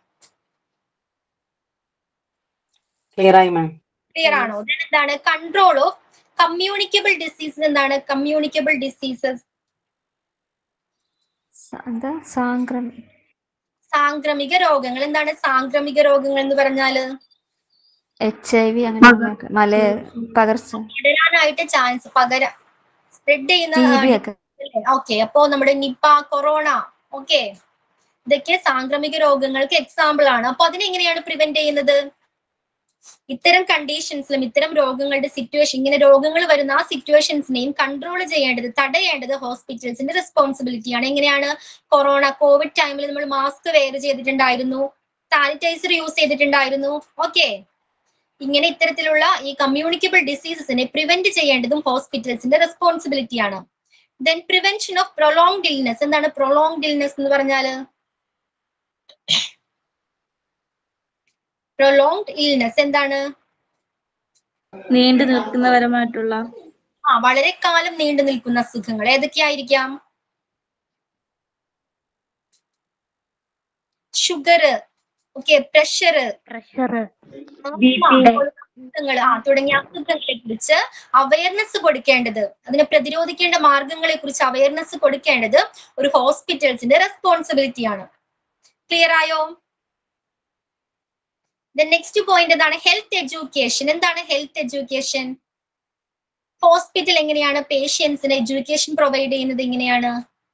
ക്ലിയർ ആയി മാം ക്ലിയർ ആണോ Then എന്താണ് കൺട്രോൾ ഓഫ് കമ്മ്യൂണിക്കബിൾ ഡിസീസസ് എന്താണ് കമ്മ്യൂണിക്കബിൾ ഡിസീസസ് സ- എന്താ സാംക്രമി സാംക്രമിക രോഗങ്ങൾ എന്താണ് സാംക്രമിക രോഗങ്ങൾ എന്ന് പറഞ്ഞാല് എച്ച് ഐ വി അങ്ങനെ മല പകർച്ച പടരാനായിട്ട് ചാൻസ് പകര സ്പ്രെഡ് ചെയ്യുന്ന ടി ബി ഒക്കെ ഓക്കെ അപ്പോ നമ്മുടെ നിപ്പ കൊറോണ ഓക്കെ ഇതൊക്കെ സാംക്രമിക രോഗങ്ങൾക്ക് എക്സാമ്പിൾ ആണ് അപ്പൊ അതിനെങ്ങനെയാണ് പ്രിവെന്റ് ചെയ്യുന്നത് ഇത്തരം കണ്ടീഷൻസിലും ഇത്തരം രോഗങ്ങളുടെ സിറ്റുവേഷൻ ഇങ്ങനെ രോഗങ്ങൾ വരുന്ന ആ സിറ്റുവേഷൻസിനെയും കൺട്രോൾ ചെയ്യേണ്ടത് തടയേണ്ടത് ഹോസ്പിറ്റൽസിന്റെ റെസ്പോൺസിബിലിറ്റി ആണ് എങ്ങനെയാണ് കൊറോണ കോവിഡ് ടൈമിൽ നമ്മൾ മാസ്ക് വെയർ ചെയ്തിട്ടുണ്ടായിരുന്നു സാനിറ്റൈസർ യൂസ് ചെയ്തിട്ടുണ്ടായിരുന്നു ഓക്കെ ഇങ്ങനെ ഇത്തരത്തിലുള്ള ഈ കമ്മ്യൂണിക്കബിൾ ഡിസീസസിനെ പ്രിവെന്റ് ചെയ്യേണ്ടതും ഹോസ്പിറ്റൽസിന്റെ റെസ്പോൺസിബിലിറ്റി ആണ് then prevention of prolonged illness എന്താണ് പ്രൊലോങ്ഡ് ഇൽനെസ് എന്ന് പറഞ്ഞാല് പ്രൊലോങ്ഡ് ഇൽനെസ് എന്താണ് നീണ്ടു നിൽക്കുന്നപരമായിട്ടുള്ള ആ വളരെ കാലം നീണ്ടു നിൽക്കുന്ന അസുഖങ്ങൾ ഏതൊക്കെയായിരിക്കാം ഷുഗർ ഓക്കെ പ്രഷർ പ്രഷർ അസുഖങ്ങൾ ആ തുടങ്ങിയ അസുഖങ്ങളെ കുറിച്ച് അവയർനെസ് കൊടുക്കേണ്ടത് അതിനെ പ്രതിരോധിക്കേണ്ട മാർഗങ്ങളെ കുറിച്ച് അവയർനെസ് കൊടുക്കേണ്ടത് ഒരു ഹോസ്പിറ്റൽസിന്റെ റെസ്പോൺസിബിലിറ്റി ആണ് ക്ലിയർ ആയോ നെക്സ്റ്റ് പോയിന്റ് എന്താണ് ഹെൽത്ത് എഡ്യൂക്കേഷൻ എന്താണ് ഹെൽത്ത് എഡ്യൂക്കേഷൻ ഹോസ്പിറ്റൽ എങ്ങനെയാണ് പേഷ്യൻസിന് എഡ്യൂക്കേഷൻ പ്രൊവൈഡ് ചെയ്യുന്നത് എങ്ങനെയാണ്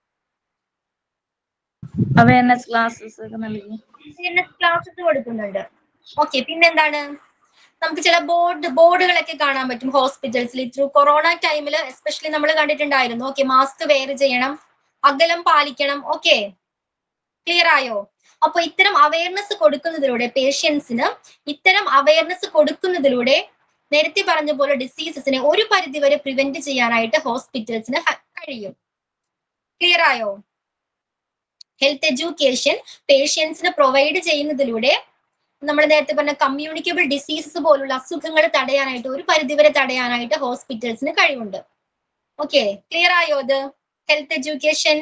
അവയർനെസ് ക്ലാസ്സസ് ഒക്കെ നൽകി ക്ലാസ്സസ് കൊടുക്കുന്നുണ്ട് ഓക്കെ പിന്നെന്താണ് നമുക്ക് ചില ബോർഡ് ബോർഡുകളൊക്കെ കാണാൻ പറ്റും ഹോസ്പിറ്റൽസിൽ ത്രൂ കൊറോണ ടൈമിൽ എസ്പെഷ്യലി നമ്മൾ കണ്ടിട്ടുണ്ടായിരുന്നു ഓക്കെ മാസ്ക് വെയർ ചെയ്യണം അകലം പാലിക്കണം ഓക്കെ ക്ലിയർ ആയോ അപ്പൊ ഇത്തരം അവയർനെസ് കൊടുക്കുന്നതിലൂടെ പേഷ്യൻസിന് ഇത്തരം അവയർനെസ് കൊടുക്കുന്നതിലൂടെ നേരത്തെ പറഞ്ഞ പോലെ ഡിസീസസിനെ ഒരു പരിധി വരെ പ്രിവെന്റ് ചെയ്യാനായിട്ട് ഹോസ്പിറ്റൽസിന് കഴിയും ക്ലിയർ ആയോ ഹെൽത്ത് എഡ്യൂക്കേഷൻ പേഷ്യൻസിന് പ്രൊവൈഡ് ചെയ്യുന്നതിലൂടെ നമ്മൾ നേരത്തെ പറഞ്ഞ കമ്മ്യൂണിക്കബിൾ ഡിസീസസ് പോലുള്ള അസുഖങ്ങൾ തടയാനായിട്ട് ഒരു പരിധിവരെ തടയാനായിട്ട് ഹോസ്പിറ്റൽസിന് കഴിവുണ്ട് ഓക്കെ ക്ലിയർ ആയോ ഇത് health education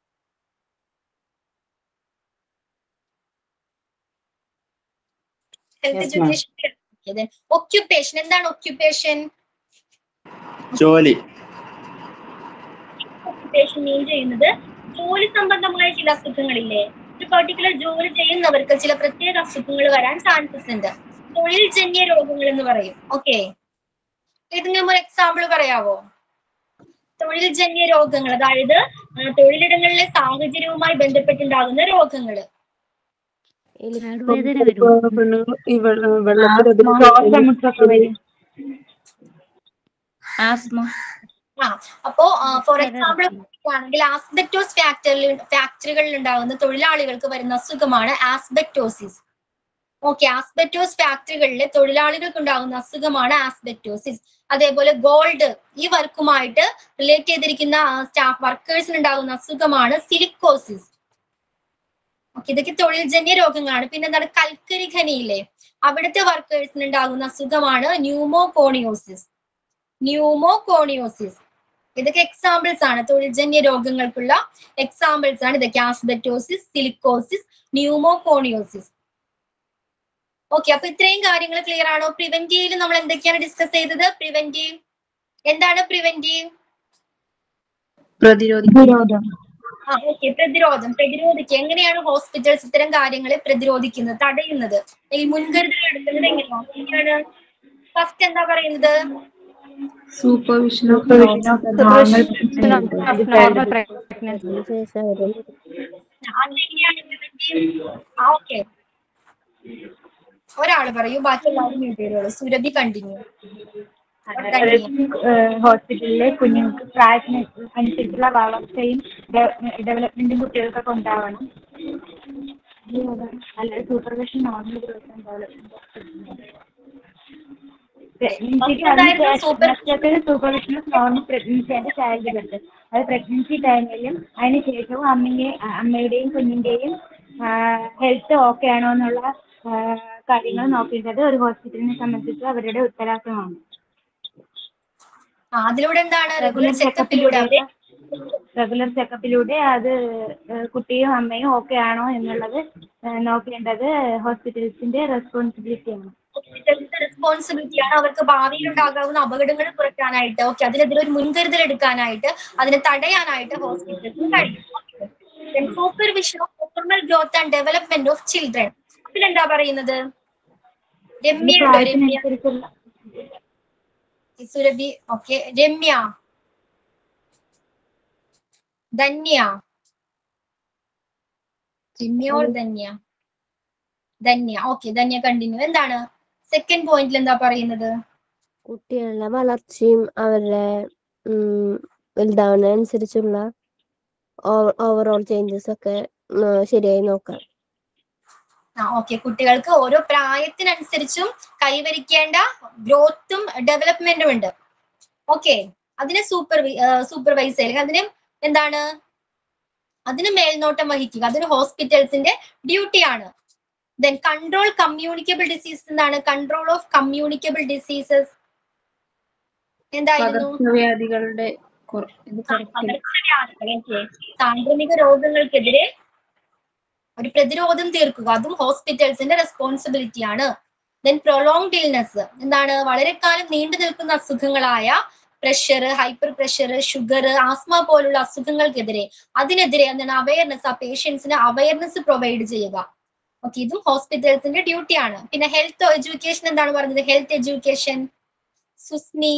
health Yes, ma'am. Education occupation എന്താണ് ഒക്യുപ്പേഷൻ ജോലി ഓക്യുപ്പേഷൻ മീൻ ചെയ്യുന്നത് ജോലി സംബന്ധമായ ചില അസുഖങ്ങളില്ലേ ഒരു പർട്ടിക്കുലർ ജോലി ചെയ്യുന്നവർക്ക് ചില പ്രത്യേക അസുഖങ്ങൾ വരാൻ ചാൻസസ് ഉണ്ട് തൊഴിൽ ജന്യ രോഗങ്ങൾ എന്ന് പറയും ഓക്കെ ഏതെങ്കിലും ഒരു എക്സാമ്പിൾ പറയാവോ തൊഴിൽ ജന്യ രോഗങ്ങൾ അതായത് ആ, തൊഴിലിടങ്ങളിലെ സാഹചര്യവുമായി ബന്ധപ്പെട്ടുണ്ടാകുന്ന രോഗങ്ങൾ നടുവേദന വരും ഈ വെള്ള- വെള്ളത്തിലധികം ശ്വാസമുട്ടൊക്കെ വരും ആസ്മ ആ അപ്പോ ഫോർ എക്സാമ്പിൾ ആണെങ്കിൽ ആസ്ബെക്ടോസ് ഫാക്ടറിൽ ഫാക്ടറികളിൽ ഉണ്ടാകുന്ന തൊഴിലാളികൾക്ക് വരുന്ന അസുഖമാണ് ആസ്ബെക്ടോസിസ് ഓക്കെ ആസ്ബെക്ടോസ് ഫാക്ടറികളിലെ തൊഴിലാളികൾക്ക് ഉണ്ടാകുന്ന അസുഖമാണ് ആസ്ബെക്ടോസിസ് അതേപോലെ ഗോൾഡ് ഈ വർക്കുമായിട്ട് റിലേറ്റ് ചെയ്തിരിക്കുന്ന സ്റ്റാഫ് വർക്കേഴ്സിന് ഉണ്ടാകുന്ന അസുഖമാണ് സിലിക്കോസിസ് ഓക്കെ ഇതൊക്കെ തൊഴിൽജന്യ രോഗങ്ങളാണ് പിന്നെ എന്താണ് കൽക്കരി ഖനിയിലെ അവിടുത്തെ വർക്കേഴ്സിന് ഉണ്ടാകുന്ന അസുഖമാണ് ന്യൂമോകോണിയോസിസ് ന്യൂമോകോണിയോസിസ് ഇതൊക്കെ എക്സാമ്പിൾസ് ആണ് തൊഴിൽജന്യ രോഗങ്ങൾക്കുള്ള എക്സാമ്പിൾസ് ആണ് ഇതൊക്കെ ആസ്ബെറ്റോസിസ് സിലിക്കോസിസ് ന്യൂമോകോണിയോസിസ് ഓക്കെ അപ്പൊ ഇത്രയും കാര്യങ്ങൾ ക്ലിയർ ആണോ പ്രിവെന്റീവിൽ നമ്മൾ എന്തൊക്കെയാണ് ഡിസ്കസ് ചെയ്തത് പ്രിവെന്റീവ് എന്താണ് പ്രിവെന്റീവ് പ്രതിരോധിക്കും ആ ഓക്കെ പ്രതിരോധം പ്രതിരോധിക്കുക എങ്ങനെയാണ് ഹോസ്പിറ്റൽസ് ഇത്തരം കാര്യങ്ങളെ പ്രതിരോധിക്കുന്നത് തടയുന്നത് ഈ മുൻകരുതൽ എടുക്കുന്നത് എങ്ങനെയാണ് എങ്ങനെയാണ് ഫസ്റ്റ് എന്താ പറയുന്നത് സൂപ്പർവിഷൻ നോർമൽ പ്രഗ്നൻസി അതെങ്ങനെയാണ് preventive? ആ ഓക്കെ ഒരാള് പറയൂ ബാക്കി എല്ലാവരും മ്യൂട്ട് ചെയ്തോളൂ സുരഭി കണ്ടിന്യൂ ഹോസ്പിറ്റലിലെ കുഞ്ഞുങ്ങൾക്ക് പ്രായത്തിന് അനുസരിച്ചുള്ള വളർച്ചയും ഡെവലപ്മെന്റും കുട്ടികൾക്കൊക്കെ ഉണ്ടാവണം അല്ലാതെ supervision normal supervision of normal pregnancy and childbirth അത് പ്രഗ്നൻസി ടൈമിലും അതിന് ശേഷവും അമ്മയെ അമ്മയുടെയും കുഞ്ഞിന്റെയും ഹെൽത്ത് ഓക്കെ ആണോ എന്നുള്ള ആ, കാര്യങ്ങൾ നോക്കേണ്ടത് ഒരു ഹോസ്പിറ്റലിനെ സംബന്ധിച്ച് അവരുടെ ഉത്തരവാദിത്തമാണ് ആ അതിലൂടെ എന്താണ് റെഗുലർ റെഗുലർ ചെക്കപ്പിലൂടെ അവരെ റെഗുലർ ചെക്കപ്പിലൂടെ അത് ഏഹ് കുട്ടിയും അമ്മയും ഓക്കെ ആണോ എന്നുള്ളത് ഏഹ് നോക്കേണ്ടത് ഹോസ്പിറ്റൽസിന്റെ റെസ്പോൺസിബിലിറ്റിയാണ് ഹോസ്പിറ്റലിന്റെ റെസ്പോൺസിബിലിറ്റിയാണ് അവർക്ക് ഭാവിയിൽ ഉണ്ടാകാവുന്ന അപകടങ്ങൾ കുറയ്ക്കാനായിട്ട് ഓക്കെ അതിനെതിരെ ഒരു മുൻകരുതൽ എടുക്കാനായിട്ട് അതിനെ തടയാനായിട്ട് ഹോസ്പിറ്റലിന് കഴിയും supervision of normal growth and development of children അതിലെന്താ പറയുന്നത് രമ്യയുണ്ടോ രമ്യ പ്രായത്തിനനുസരിച്ചുള്ള Surabhi okay Ramya Dhanya Ramya or Dhanya Dhanya okay Dhanya continue എന്താണ് സെക്കൻഡ് പോയിന്റിൽ എന്താ പറയുന്നത് കുട്ടികളുടെ വളർച്ചയും അവരുടെ ഉം, വലുതാവുന്നതനുസരിച്ചുള്ള ഓവറോൾ ചേഞ്ചസ് ഒക്കെ ഉം, ശരിയായി നോക്കാം ആ ഓക്കെ കുട്ടികൾക്ക് ഓരോ പ്രായത്തിനനുസരിച്ചും കൈവരിക്കേണ്ട ഗ്രോത്തും ഡെവലപ്മെന്റും ഉണ്ട് ഓക്കെ അതിനെ സൂപ്പർ സൂപ്പർവൈസ് ചെയ്യുക അതിന് എന്താണ് അതിന് മേൽനോട്ടം വഹിക്കുക അതൊരു ഹോസ്പിറ്റൽസിന്റെ ഡ്യൂട്ടിയാണ് ദെൻ കൺട്രോൾ കമ്മ്യൂണിക്കബിൾ ഡിസീസ് എന്താണ് കൺട്രോൾ ഓഫ് കമ്മ്യൂണിക്കബിൾ ഡിസീസസ് എന്തായിരുന്നു പകർച്ചവ്യാധികളുടെ കുറ- ഇത് കുറയ്ക്കൽ പകർച്ചവ്യാധികൾ ഓക്കെ സാംക്രമിക രോഗങ്ങൾക്കെതിരെ ഒരു പ്രതിരോധം തീർക്കുക അതും ഹോസ്പിറ്റൽസിന്റെ റെസ്പോൺസിബിലിറ്റി ആണ് ദെൻ പ്രൊലോങ്ഡ് ഇൽനെസ് എന്താണ് വളരെ കാലം നീണ്ടു നിൽക്കുന്ന അസുഖങ്ങളായ pressure hyper pressure sugar asthma പോലുള്ള അസുഖങ്ങൾക്കെതിരെ അതിനെതിരെ എന്താണ് അവയർനെസ് ആ പേഷ്യൻസിന് അവയർനെസ് പ്രൊവൈഡ് ചെയ്യുക ഓക്കെ ഇതും ഹോസ്പിറ്റൽസിന്റെ ഡ്യൂട്ടിയാണ് പിന്നെ ഹെൽത്ത് എഡ്യൂക്കേഷൻ എന്താണ് പറഞ്ഞത് ഹെൽത്ത് എഡ്യൂക്കേഷൻ സുസ്മി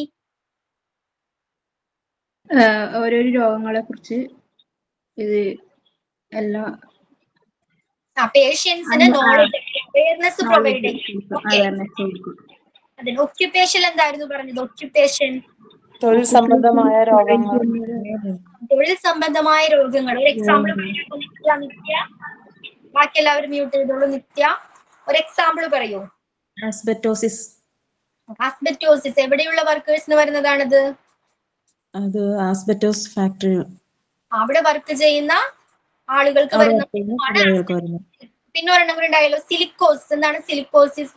ആഹ് ഓരോരോ രോഗങ്ങളെ കുറിച്ച് ഇത് എല്ലാ ആ പേഷ്യൻസിന് നോളജ് അവയർനെസ് പ്രൊവൈഡ് ചെയ്യും ഓക്കെ അവയർനെസ് കൊടുക്കും അതിന് ഒക്യുപ്പേഷൻ എന്തായിരുന്നു പറഞ്ഞത് ഒക്യുപ്പേഷൻ തൊഴിൽ സംബന്ധമായ രോഗങ്ങൾ തൊഴിൽ സംബന്ധമായ രോഗങ്ങൾ ഒരു എക്സാമ്പിൾ നിത്യ നിത്യ ബാക്കി എല്ലാവരും മ്യൂട്ട് ചെയ്തോളൂ നിത്യ ഒരു എക്സാമ്പിൾ പറയൂ ആസ്ബറ്റോസിസ് ആസ്ബറ്റോസിസ് എവിടെയുള്ള വർക്കേഴ്സിന് വരുന്നതാണത് അത് ആസ്ബറ്റോസ് ഫാക്ടറി അവിടെ വർക്ക് ചെയ്യുന്ന ആളുകൾക്ക് അവിടെ വരുന്ന work ചെയ്യുന്ന ആണ് തൊഴിലാളികൾക്ക് വരുന്നു പിന്നെ ഒരെണ്ണം കൂടെ ഉണ്ടായല്ലോ സിലിക്കോസിസ് എന്താണ് സിലിക്കോസിസ്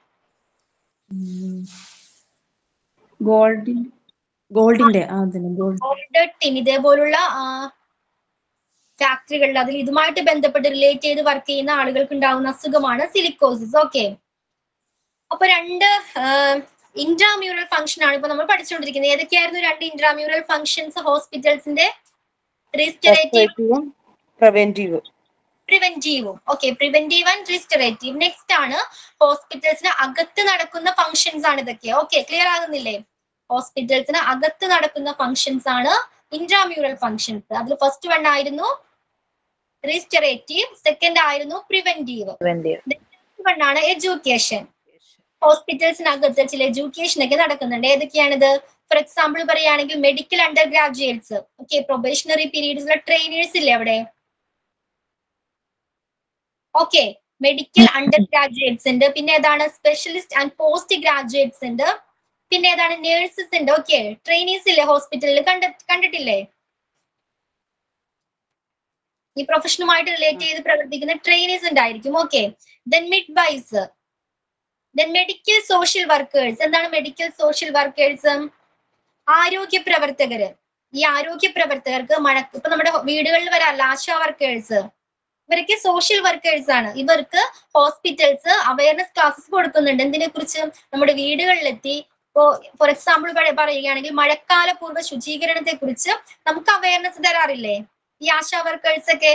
ഗോൾഡിൻ ഗോൾഡിന്റെ ആ അതിന് ഗോൾഡ് ഗോൾഡ് ടിൻ ഇതേപോലുള്ള ഫാക്ടറികളിൽ അതിൽ ഇതുമായിട്ട് ബന്ധപ്പെട്ട് റിലേറ്റ് ചെയ്ത് വർക്ക് ചെയ്യുന്ന ആളുകൾക്ക് ഉണ്ടാകുന്ന അസുഖമാണ് സിലിക്കോസിസ് ഓക്കെ അപ്പൊ രണ്ട് ഇൻട്രാമ്യൂറൽ ഫംഗ്ഷൻ ആണ് ഇപ്പൊ നമ്മൾ പഠിച്ചുകൊണ്ടിരിക്കുന്നത് ഏതൊക്കെയായിരുന്നു രണ്ട് ഇൻട്രാമ്യൂറൽ ഫംഗ്ഷൻസ് ഹോസ്പിറ്റൽസിന്റെ റീസ്റ്ററേറ്റീവ് പ്രിവെന്റീവ് പ്രിവെന്റീവും okay preventive and restorative next ആണ് ഹോസ്പിറ്റൽസിന് അകത്ത് നടക്കുന്ന ഫംഗ്ഷൻസ് ആണ് ഇതൊക്കെ ഓക്കെ ക്ലിയർ ആകുന്നില്ലേ ഹോസ്പിറ്റൽസിന് അകത്ത് നടക്കുന്ന ഫംഗ്ഷൻസ് ആണ് ഇൻട്രാമ്യൂറൽ ഫംഗ്ഷൻസ് അതിൽ ഫസ്റ്റ് വൺ ആയിരുന്നു റീസ്റ്ററേറ്റീവ് സെക്കൻഡ് ആയിരുന്നു പ്രിവെന്റീവ് വൺ ആണ് എഡ്യൂക്കേഷൻ ഹോസ്പിറ്റൽസിനകത്ത് ചില എഡ്യൂക്കേഷൻ ഒക്കെ നടക്കുന്നുണ്ട് ഏതൊക്കെയാണിത് ഫോർ എക്സാമ്പിൾ പറയുകയാണെങ്കിൽ medical undergraduates okay probationary പീരീഡ്സിലെ ട്രെയിനേഴ്സ് ഇല്ലേ അവിടെ ഓക്കെ മെഡിക്കൽ അണ്ടർ ഗ്രാജുവേറ്റ്സ് ഉണ്ട് പിന്നെ ഏതാണ് സ്പെഷ്യലിസ്റ്റ് ആൻഡ് പോസ്റ്റ് ഗ്രാജുവേറ്റ്സ് ഉണ്ട് പിന്നെ ഏതാണ് നേഴ്സസ് ഉണ്ട് ഓക്കെ ട്രെയിനീസ് ഇല്ലേ ഹോസ്പിറ്റലിൽ കണ്ട കണ്ടിട്ടില്ലേ ഈ പ്രൊഫഷനുമായിട്ട് റിലേറ്റ് ചെയ്ത് പ്രവർത്തിക്കുന്ന ട്രെയിനീസ് ഉണ്ടായിരിക്കും okay then midwives then medical social workers എന്താണ് മെഡിക്കൽ സോഷ്യൽ വർക്കേഴ്സ് ആരോഗ്യ പ്രവർത്തകര് ഈ ആരോഗ്യ പ്രവർത്തകർക്ക് മഴ ഇപ്പൊ നമ്മുടെ വീടുകളിൽ വരാറില്ല ആശാ വർക്കേഴ്സ് ഇവരൊക്കെ സോഷ്യൽ വർക്കേഴ്സ് ആണ് ഇവർക്ക് ഹോസ്പിറ്റൽസ് അവയർനെസ് ക്ലാസ്സസ് കൊടുക്കുന്നുണ്ട് എന്തിനെ കുറിച്ച് നമ്മുടെ വീടുകളിലെത്തി ഇപ്പോ ഫോർ എക്സാമ്പിൾ പറയുകയാണെങ്കിൽ മഴക്കാല പൂർവ്വ ശുചീകരണത്തെ കുറിച്ച് നമുക്ക് അവയർനെസ് തരാറില്ലേ ഈ ആശാ വർക്കേഴ്സ് ഒക്കെ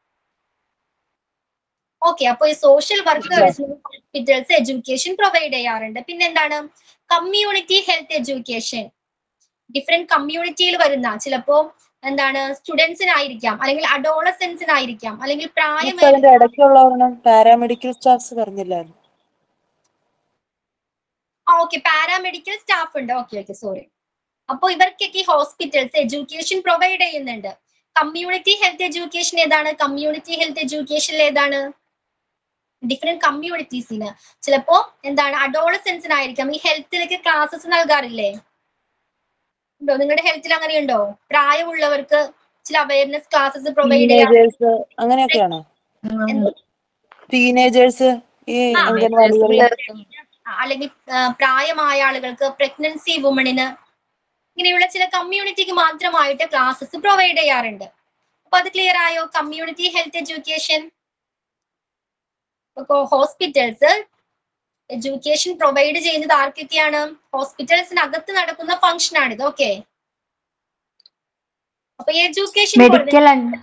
ഓക്കെ അപ്പൊ ഈ social workers hospitals education provide ചെയ്യാറുണ്ട് പിന്നെ എന്താണ് കമ്മ്യൂണിറ്റി ഹെൽത്ത് എഡ്യൂക്കേഷൻ ഡിഫറെന്റ് കമ്മ്യൂണിറ്റിയിൽ വരുന്ന ചിലപ്പോ എന്താണ് സ്റ്റുഡൻസിനായിരിക്കാം അല്ലെങ്കിൽ അഡോളസെൻസിനായിരിക്കാം അല്ലെങ്കിൽ പ്രായം അതിന്റെ ഇടയ്ക്കുള്ളവരണം പാരാമെഡിക്കൽ സ്റ്റാഫ്സ് പറഞ്ഞില്ലായിരുന്നു ഓക്കെ പാരാമെഡിക്കൽ സ്റ്റാഫ് ഉണ്ട് ഓക്കെ ഓക്കെ സോറി അപ്പോൾ ഇവർക്കൊക്കെ ഹോസ്പിറ്റൽസ് എഡ്യൂക്കേഷൻ പ്രൊവൈഡ് ചെയ്യുന്നുണ്ട് കമ്മ്യൂണിറ്റി ഹെൽത്ത് എഡ്യൂക്കേഷൻ ഏതാണ് കമ്മ്യൂണിറ്റി ഹെൽത്ത് എഡ്യൂക്കേഷനിൽ ഏതാണ് ഡിഫറെന്റ് കമ്മ്യൂണിറ്റീസിന് ചിലപ്പോ എന്താണ് അഡോളസെൻസിനായിരിക്കാം ഈ ഹെൽത്തിലേക്ക് ക്ലാസ്സസ് നൽകാറില്ലേ ഉണ്ടോ നിങ്ങളുടെ ഹെൽത്തിൽ അങ്ങനെയുണ്ടോ പ്രായമുള്ളവർക്ക് ചില അവയർനെസ് ക്ലാസ്സസ് പ്രൊവൈഡ് ചെയ്യാം ടീനേജേഴ്സ് അങ്ങനെയൊക്കെയാണോ ടീനേജേഴ്സ് ഈ ആ, അംഗൻവാടികളിൽ അല്ലെങ്കിൽ ആ, പ്രായമായ ആളുകൾക്ക് പ്രഗ്നൻസി വുമണിന് ഇങ്ങനെയുള്ള ചില കമ്മ്യൂണിറ്റിക്ക് മാത്രമായിട്ട് ക്ലാസ്സസ് പ്രൊവൈഡ് ചെയ്യാറുണ്ട് അപ്പൊ അത് ക്ലിയർ ആയോ community health education hospitals education provide ചെയ്യുന്നത് ആർക്കൊക്കെയാണ് ഹോസ്പിറ്റൽസിനകത്ത് നടക്കുന്ന ഫംഗ്ഷൻ ആണിത് ഓക്കെ അപ്പൊ എഡ്യൂക്കേഷൻ മെഡിക്കൽ ആൻഡ്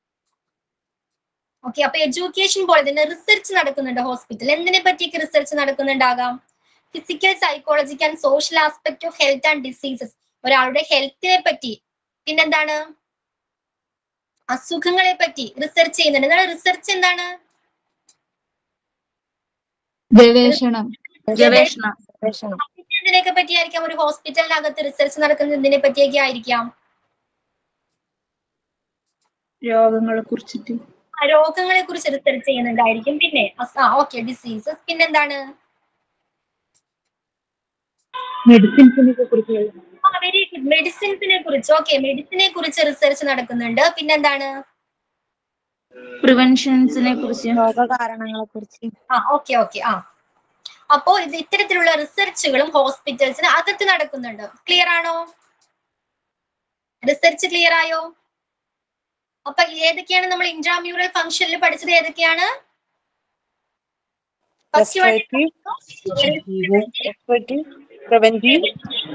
ഓക്കെ അപ്പൊ എഡ്യൂക്കേഷൻ പോലെ തന്നെ റിസർച്ച് നടക്കുന്നുണ്ട് ഹോസ്പിറ്റൽ എന്തിനെ പറ്റിയൊക്കെ റിസർച്ച് നടക്കുന്നുണ്ടാകാം physical psychological and social aspect of health and diseases ഒരാളുടെ ഹെൽത്തിനെ പറ്റി പിന്നെന്താണ് അസുഖങ്ങളെ പറ്റി റിസർച്ച് ചെയ്യുന്നുണ്ട് എന്താണ് റിസർച്ച് എന്താണ് ഗവേഷണം ഗവേഷണം എന്തിനെയൊക്കെ പറ്റിയായിരിക്കാം ഒരു ഹോസ്പിറ്റലിനകത്ത് റിസർച്ച് നടക്കുന്നത് എന്തിനെ പറ്റിയൊക്കെ ആയിരിക്കാം രോഗങ്ങളെ കുറിച്ചിട്ട് ആ, രോഗങ്ങളെ കുറിച്ച് റിസർച്ച് ചെയ്യുന്നുണ്ടായിരിക്കും പിന്നെ അസ്- ആ ഓക്കെ ഡിസീസസ് പിന്നെന്താണ് മെഡിസിൻസിനെ കുറിച്ച് വെരി ഗുഡ് മെഡിസിൻസിനെ കുറിച്ച് ഓക്കെ മെഡിസിനെ കുറിച്ച് റിസർച്ച് നടക്കുന്നുണ്ട് പിന്നെന്താണ് പ്രിവെൻഷൻസിനെ കുറിച്ച് രോഗകാരണങ്ങളെ കുറിച്ച് ആ ഓക്കെ ഓക്കെ ആ അപ്പോ ഇത് ഇത്തരത്തിലുള്ള റിസർച്ചുകളും ഹോസ്പിറ്റൽസിന് അകത്ത് നടക്കുന്നുണ്ട് ക്ലിയർ ആണോ റിസർച്ച് ക്ലിയർ ആയോ അപ്പൊ ഏതൊക്കെയാണ് നമ്മൾ ഇൻട്രാമ്യൂറൽ ഫംഗ്ഷനിൽ പഠിച്ചത് ഏതൊക്കെയാണ് first preventive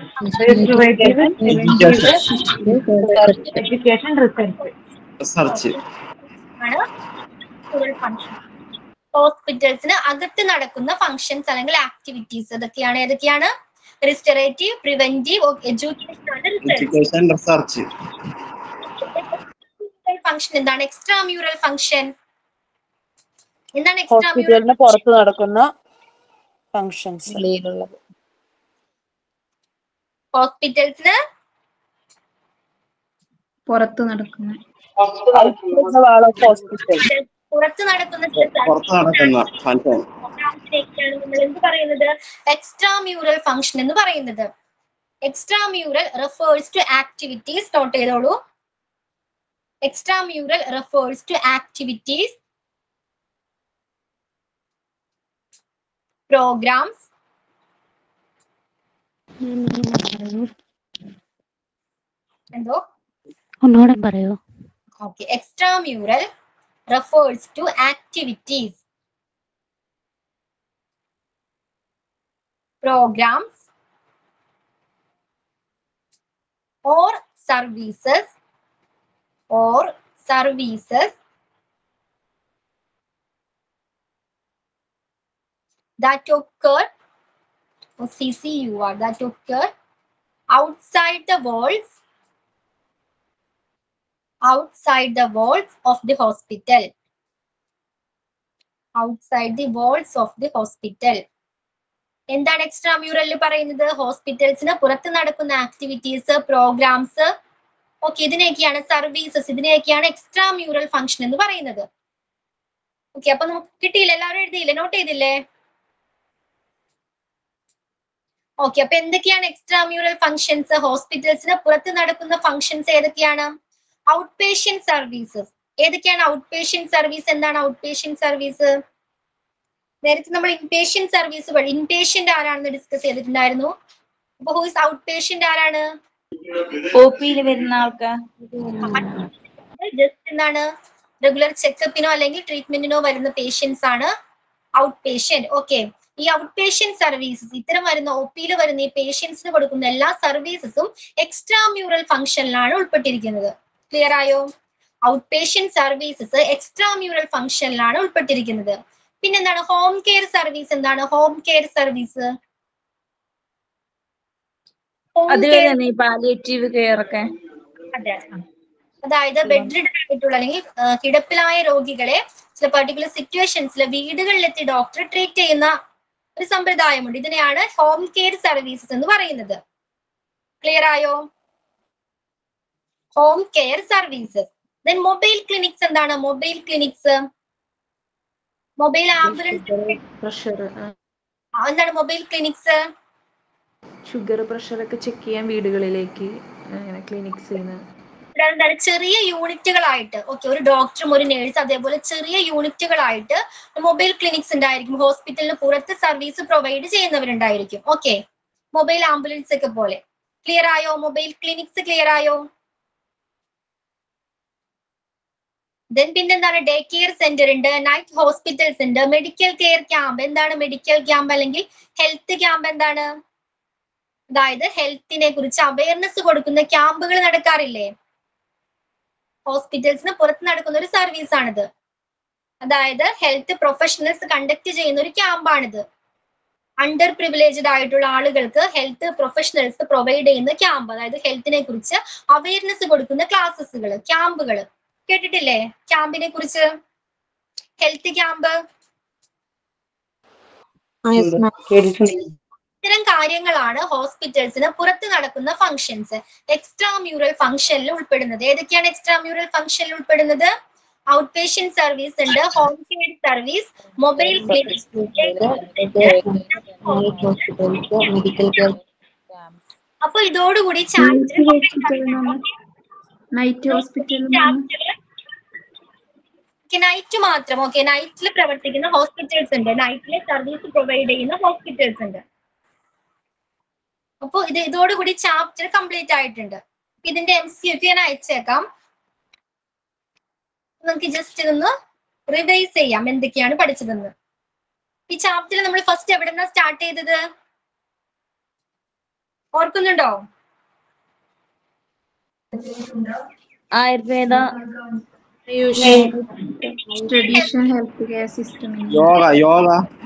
education research research ആണ് ഫംഗ്ഷൻ ഹോസ്പിറ്റൽസിന് അകത്ത് നടക്കുന്ന ഫംഗ്ഷൻസ് അല്ലെങ്കിൽ ആക്ടിവിറ്റീസ് ഇതൊക്കെയാണ് ഏതൊക്കെയാണ് റിസ്റ്ററേറ്റീവ് പ്രിവെന്റീവ് എഡ്യൂക്കേഷൻ ആണ് റിസർച്ച് എഡ്യൂക്കേഷൻ റിസർച്ച് ഫംഗ്ഷൻ എന്താണ് എക്സ്ട്രാ മ്യൂറൽ ഫംഗ്ഷൻ എന്താണ് എക്സ്ട്രാ മ്യൂറൽ ഹോസ്പിറ്റലിന് പുറത്ത് നടക്കുന്ന ഫങ്ഷൻസ് ഹോസ്പിറ്റൽസിന് പുറത്ത് പുറത്ത് നടക്കുന്ന നടക്കുന്ന ഹോസ്പിറ്റൽ പുറത്ത് നടക്കുന്ന ചില പുറത്ത് നടക്കുന്ന ഫംഗ്ഷൻ പ്രോഗ്രാംസിനെയൊക്കെയാണ് നമ്മൾ എന്ത് പറയുന്നത് എക്സ്ട്രാ മ്യൂറൽ ഫംഗ്ഷൻ എന്ന് പറയുന്നത് extramural refers to activities note ചെയ്തോളൂ extramural refers to activities programs എന്തോ ഒന്നുകൂടെ പറയോ Okay, extramural refers to activities, programs, or services or services that occur or CCUR that occur outside the walls outside the walls of the hospital. Outside the walls of the hospital. എന്താണ് extra മ്യൂറലിൽ പറയുന്നത് ഹോസ്പിറ്റൽസിന് പുറത്ത് നടക്കുന്ന activities programmes okay ഇതിനെയൊക്കെയാണ് services ഇതിനെയൊക്കെയാണ് extra mural function എന്ന് പറയുന്നത് ഓക്കെ അപ്പൊ നമുക്ക് കിട്ടിയില്ല എല്ലാവരും എഴുതിയില്ലേ നോട്ട് ചെയ്തില്ലേ ഓക്കെ അപ്പൊ എന്തൊക്കെയാണ് എക്സ്ട്രാ മ്യൂറൽ ഫംഗ്ഷൻസ് ഹോസ്പിറ്റൽസിന് പുറത്ത് നടക്കുന്ന ഫംഗ്ഷൻസ് ഏതൊക്കെയാണ് ഔട്ട് പേഷ്യന്റ് സർവീസസ് ഏതൊക്കെയാണ് ഔട്ട് പേഷ്യന്റ് സർവീസ് എന്താണ് ഔട്ട് പേഷ്യന്റ് സർവീസ് നേരത്തെ നമ്മൾ ഇൻപേഷ്യന്റ് സർവീസ് വഴി ഇൻപേഷ്യന്റ് ആരാണെന്ന് ഡിസ്കസ് ചെയ്തിട്ടുണ്ടായിരുന്നു അപ്പൊ ഹൂസ് ഔട്ട് പേഷ്യന്റ് ആരാണ് ഒ പിയിൽ വരുന്ന ആൾക്കാർ ജസ്റ്റ് എന്താണ് റെഗുലർ ചെക്കപ്പിനോ അല്ലെങ്കിൽ ട്രീറ്റ്മെന്റിനോ വരുന്ന പേഷ്യൻസ് ആണ് ഔട്ട് പേഷ്യന്റ് ഓക്കെ ഈ ഔട്ട് പേഷ്യന്റ് സർവീസസ് ഇത്തരം വരുന്ന ഒ പിയിൽ വരുന്ന ഈ പേഷ്യൻസിന് കൊടുക്കുന്ന എല്ലാ സർവീസസും എക്സ്ട്രാ മ്യൂറൽ ഫംഗ്ഷനിലാണ് ഉൾപ്പെട്ടിരിക്കുന്നത് ക്ലിയർ ആയോ out patient services extra mural ഫംഗ്ഷനിലാണ് ഉൾപ്പെട്ടിരിക്കുന്നത് പിന്നെന്താണ് ഹോം കെയർ സർവീസ് എന്താണ് ഹോം കെയർ സർവീസ് അതിൽ തന്നെ ഈ പാലിയേറ്റീവ് കെയർ ഒക്കെ അതെ അതായത് ബെഡ് റിഡൻ ആയിട്ടുള്ള അല്ലെങ്കിൽ ആ, കിടപ്പിലായ രോഗികളെ ചില പർട്ടിക്കുലർ സിറ്റുവേഷൻസിൽ വീടുകളിലെത്തി ഡോക്ടർ ട്രീറ്റ് ചെയ്യുന്ന ഒരു സമ്പ്രദായമുണ്ട് ഇതിനെയാണ് ഹോം കെയർ സർവീസസ് എന്ന് പറയുന്നത് ക്ലിയർ ആയോ home care services then mobile clinics എന്താണ് mobile clinics mobile ambulance pressure എന്താണ് മൊബൈൽ ക്ലിനിക്സ് ഷുഗർ പ്രഷർ ഒക്കെ ചെക്ക് ചെയ്യാൻ വീടുകളിലേക്ക് അങ്ങനെ ക്ലിനിക്സ് ചെയ്യുന്ന ഇവിടെ എന്താണ് ചെറിയ യൂണിറ്റുകളായിട്ട് ഓക്കെ ഒരു ഡോക്ടറും ഒരു നേഴ്സ് അതേപോലെ ചെറിയ യൂണിറ്റുകളായിട്ട് മൊബൈൽ ക്ലിനിക്സ് ഉണ്ടായിരിക്കും ഹോസ്പിറ്റലിന് പുറത്ത് സർവീസ് പ്രൊവൈഡ് ചെയ്യുന്നവരുണ്ടായിരിക്കും ഓക്കെ മൊബൈൽ ആംബുലൻസ് ഒക്കെ പോലെ ക്ലിയർ ആയോ മൊബൈൽ ക്ലിനിക്സ് ക്ലിയർ ആയോ ദെൻ പിന്നെന്താണ് ഡേ കെയർ സെന്റർ ഉണ്ട് നൈറ്റ് ഹോസ്പിറ്റൽസ് ഉണ്ട് മെഡിക്കൽ കെയർ ക്യാമ്പ് എന്താണ് മെഡിക്കൽ ക്യാമ്പ് അല്ലെങ്കിൽ ഹെൽത്ത് ക്യാമ്പ് എന്താണ് അതായത് ഹെൽത്തിനെ കുറിച്ച് അവയർനെസ് കൊടുക്കുന്ന ക്യാമ്പുകൾ നടക്കാറില്ലേ ഹോസ്പിറ്റൽസിന് പുറത്ത് നടക്കുന്ന ഒരു സർവീസ് ആണിത് അതായത് ഹെൽത്ത് പ്രൊഫഷണൽസ് കണ്ടക്ട് ചെയ്യുന്ന ഒരു ക്യാമ്പാണിത് അണ്ടർ പ്രിവിലേജ്ഡ് ആയിട്ടുള്ള ആളുകൾക്ക് ഹെൽത്ത് പ്രൊഫഷണൽസ് പ്രൊവൈഡ് ചെയ്യുന്ന ക്യാമ്പ് അതായത് ഹെൽത്തിനെ കുറിച്ച് അവയർനെസ് കൊടുക്കുന്ന ക്ലാസ്സസുകൾ ക്യാമ്പുകൾ കേട്ടിട്ടില്ലേ ക്യാമ്പിനെ കുറിച്ച് ഹെൽത്ത് ക്യാമ്പ് ഇത്തരം കാര്യങ്ങളാണ് ഹോസ്പിറ്റൽസിന് പുറത്ത് നടക്കുന്ന ഫംഗ്ഷൻസ് എക്സ്ട്രാ മ്യൂറൽ ഫംഗ്ഷനിൽ ഉൾപ്പെടുന്നത് ഏതൊക്കെയാണ് എക്സ്ട്രാ മ്യൂറൽ ഫംഗ്ഷനിൽ ഉൾപ്പെടുന്നത് ഔട്ട് പേഷ്യന്റ് സർവീസ് ഉണ്ട് home care service mobile medical care അപ്പൊ ഇതോടുകൂടി ചാപ്റ്റർ നൈറ്റ് ഹോസ്പിറ്റൽ നൈറ്റ് മാത്രം ഓക്കെ നൈറ്റിൽ പ്രവർത്തിക്കുന്ന ഹോസ്പിറ്റൽസ് ഉണ്ട് നൈറ്റിലെ സർവീസ് പ്രൊവൈഡ് ചെയ്യുന്ന ഹോസ്പിറ്റൽസ് ഉണ്ട് അപ്പൊ ഇത് ഇതോടുകൂടി ചാപ്റ്റർ കംപ്ലീറ്റ് ആയിട്ടുണ്ട് ഇതിന്റെ എം സി ഒക്കെ ഞാൻ അയച്ചേക്കാം നമുക്ക് ജസ്റ്റ് ഇതൊന്ന് റിവൈസ് ചെയ്യാം എന്തൊക്കെയാണ് പഠിച്ചതെന്ന് ഈ ചാപ്റ്ററിൽ നമ്മൾ ഫസ്റ്റ് എവിടെ നിന്നാ സ്റ്റാർട്ട് ചെയ്തത് ഓർക്കുന്നുണ്ടോ Ayurveda traditional health care system yoga yoga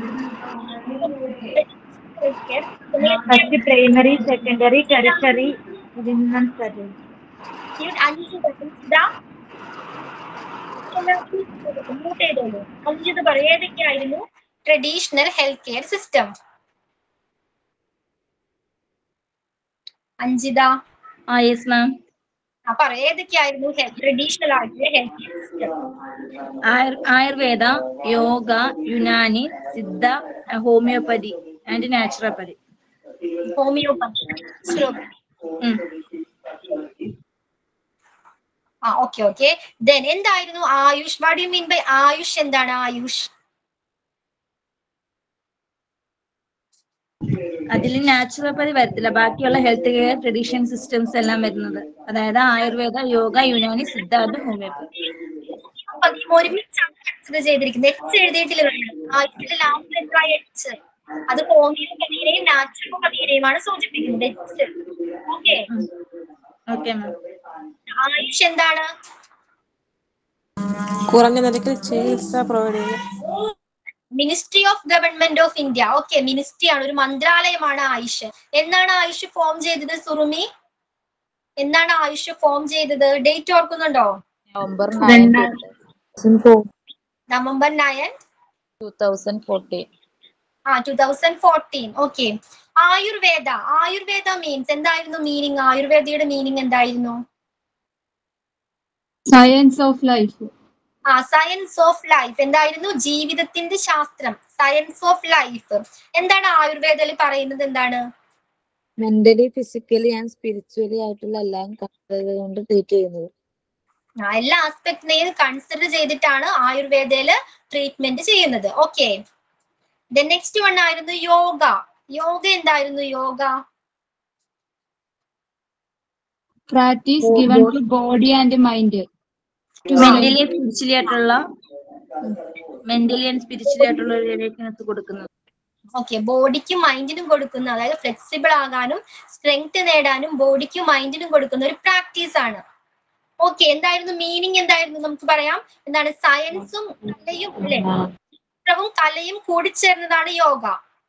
first primary secondary tertiary ഇതിൽ നിന്നാണ് സ്റ്റാർട്ട് ചെയ്തത് ഈ അഞ്ച് ഇതാ മ്യൂട്ട് ചെയ്തോളൂ അഞ്ചത് പറയും ഏതൊക്കെയായിരുന്നു traditional health care system Anjitha ആ യെസ് മാം ആ പറ ഏതൊക്കെയായിരുന്നു ട്രഡീഷണൽ ആയിട്ടുള്ള health care system Ayurveda yoga Unani Siddha homeopathy and naturopathy homeopathy ആ ഓക്കെ ഓക്കെ ദെൻ എന്തായിരുന്നു AYUSH what you mean by AYUSH എന്താണ് ആയുഷ് അതിൽ നാച്ചുറോപ്പതി വരത്തില്ല ബാക്കിയുള്ള ഹെൽത്ത് കെയർ ട്രഡീഷൻ സിസ്റ്റംസ് എല്ലാം വരുന്നത് അതായത് ആയുർവേദ യോഗ യുനാനി സിദ്ധ ആൻഡ് ഹോമിയോപ്പതി പതിയും ഒരുമിച്ചാണ് കൺസിഡർ ചെയ്തിരിക്കുന്നത് എച്ച് എഴുതിയിട്ടില്ല ആയുഷിന്റെ ലാസ്റ്റ് ലെറ്റർ ആയ എച്ച് അത് ഹോമിയോപ്പതിയെയും നാച്ചുറോപ്പതിയെയുമാണ് സൂചിപ്പിക്കുന്നത് H okay okay ma'am AYUSH എന്താണ് കുറഞ്ഞ നിരക്കിൽ ചികിത്സ പ്രൊവൈഡ് ചെയ്യുന്നു ministry of government of India okay ministry ആണ് ഒരു മന്ത്രാലയമാണ് ആയുഷ് എന്നാണ് ആയുഷ് ഫോം ചെയ്തത് സുറുമി എന്നാണ് ആയുഷ് ഫോം ചെയ്തത് ഡേറ്റ് ഓർക്കുന്നുണ്ടോ November nine November nine two thousand fourteen ആ two thousand fourteen okay Ayurveda Ayurveda means എന്തായിരുന്നു മീനിങ് ആയുർവേദയുടെ മീനിങ് എന്തായിരുന്നു സയൻസ് ഓഫ് ലൈഫ് ആ സയൻസ് ഓഫ് ലൈഫ് എന്തായിരുന്നു ജീവിതത്തിന്റെ ശാസ്ത്രം സയൻസ് ഓഫ് ലൈഫ് എന്താണ് ആയുർവേദയിൽ പറയുന്നത് എന്താണ് മെന്റലി ഫിസിക്കലി ആൻഡ് സ്പിരിച്വലി ആയിട്ടുള്ള എല്ലാം കൊണ്ട് ട്രീറ്റ് ചെയ്യുന്നത് ആ, എല്ലാ ആസ്പെക്ടിനെയും കൺസിഡർ ചെയ്തിട്ടാണ് ആയുർവേദയില് ട്രീറ്റ്മെന്റ് ചെയ്യുന്നത് ഓക്കെ നെക്സ്റ്റ് വൺ ആയിരുന്നു യോഗ യോഗ എന്തായിരുന്നു yoga practice given to body and mind mentally spiritually ആയിട്ടുള്ള മെന്റലി ആൻഡ് സ്പിരിച്വലി ആയിട്ടുള്ള ഒരു അവേക്നെസ് കൊടുക്കുന്നത് ഓക്കെ ബോഡിക്കും മൈൻഡിനും കൊടുക്കുന്ന അതായത് ഫ്ലെക്സിബിൾ ആകാനും സ്ട്രെങ്ത് നേടാനും ബോഡിക്കും മൈൻഡിനും കൊടുക്കുന്ന ഒരു പ്രാക്ടീസ് ആണ് ഓക്കെ എന്തായിരുന്നു മീനിങ് എന്തായിരുന്നു നമുക്ക് പറയാം എന്താണ് സയൻസും കലയും അല്ലെ ശാസ്ത്രവും കലയും കൂടിച്ചേർന്നതാണ് യോഗ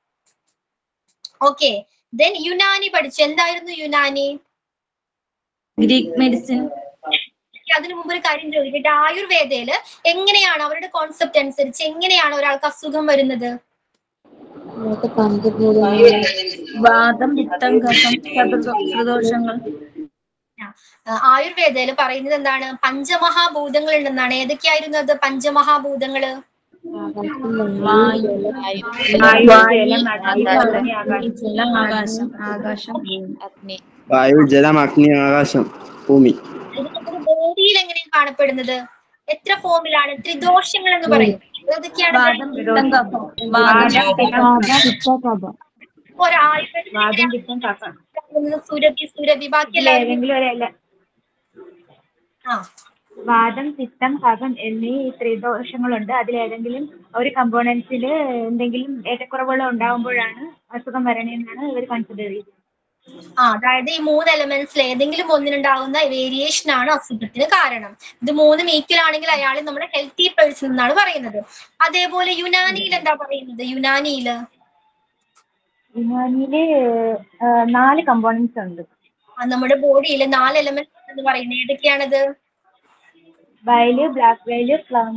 ഓക്കെ ദെൻ യുനാനി പഠിച്ചു എന്തായിരുന്നു യുനാനി ഗ്രീക്ക് മെഡിസിൻ അതിനു മുമ്പ് ഒരു കാര്യം ചോദിക്കട്ടെ ആയുർവേദയില് എങ്ങനെയാണ് അവരുടെ കോൺസെപ്റ്റ് അനുസരിച്ച് എങ്ങനെയാണ് ഒരാൾക്ക് അസുഖം വരുന്നത് ഇതൊക്കെ പഞ്ചഭൂതങ്ങൾ വാദം പിത്തം കഫം ത്രിദോഷങ്ങൾ ആ, ആയുർവേദയില് പറയുന്നത് എന്താണ് പഞ്ചമഹാഭൂതങ്ങൾ ഉണ്ടെന്നാണ് ഏതൊക്കെയായിരുന്നു അത് പഞ്ചമഹാഭൂതങ്ങള് വായു ജലം, അഗ്നി, വായു ജലം ആകാശം ആകാശം അഗ്നി വായു ജലം അഗ്നി ആകാശം ഭൂമി ഇത് ബോഡിയിൽ എങ്ങനെയാണ് കാണപ്പെടുന്നത് എത്ര ഫോമിലാണ് ത്രിദോഷങ്ങൾ എന്ന് പറയും ഏതൊക്കെയാണ് വാദം പിത്തം കഫം വാദം വാദ പിത്ത കഫ ഒരു ആയുർവേദ വാദം പിത്തം കഫം സുരഭി സുരഭി ബാക്കി ഇതിൽ എല്ലാവരും ഏതെങ്കിലും ഒരു എല ആ വാദം പിത്തം കഫം എന്നീ ത്രിദോഷങ്ങളുണ്ട് അതിലേതെങ്കിലും ഒരു കമ്പോണൻസിൽ എന്തെങ്കിലും ഏറ്റക്കുറവുകൾ ഉണ്ടാകുമ്പോഴാണ് അസുഖം വരണേന്നാണ് ഇവർ കൺസിഡർ ചെയ്യുന്നത് ആ അതായത് ഈ മൂന്ന് എലമെന്റ്സിൽ ഏതെങ്കിലും ഒന്നിനുണ്ടാകുന്ന വേരിയേഷൻ ആണ് അസുഖത്തിന് കാരണം ഇത് മൂന്നും ഈക്വൽ ആണെങ്കിൽ അയാൾ നമ്മുടെ ഹെൽത്തി പേഴ്സൺ എന്നാണ് പറയുന്നത് അതേപോലെ യുനാനിയിൽ എന്താ പറയുന്നത് യുനാനിയില് യുനാനിയില് ആ, നാല് കമ്പോണൻസ് ഉണ്ട് ആ, നമ്മുടെ ബോഡിയിൽ നാല് എലമെന്റ്സ് എന്ന് പറയുന്നത് ഏതൊക്കെയാണത് bile black bile phlegm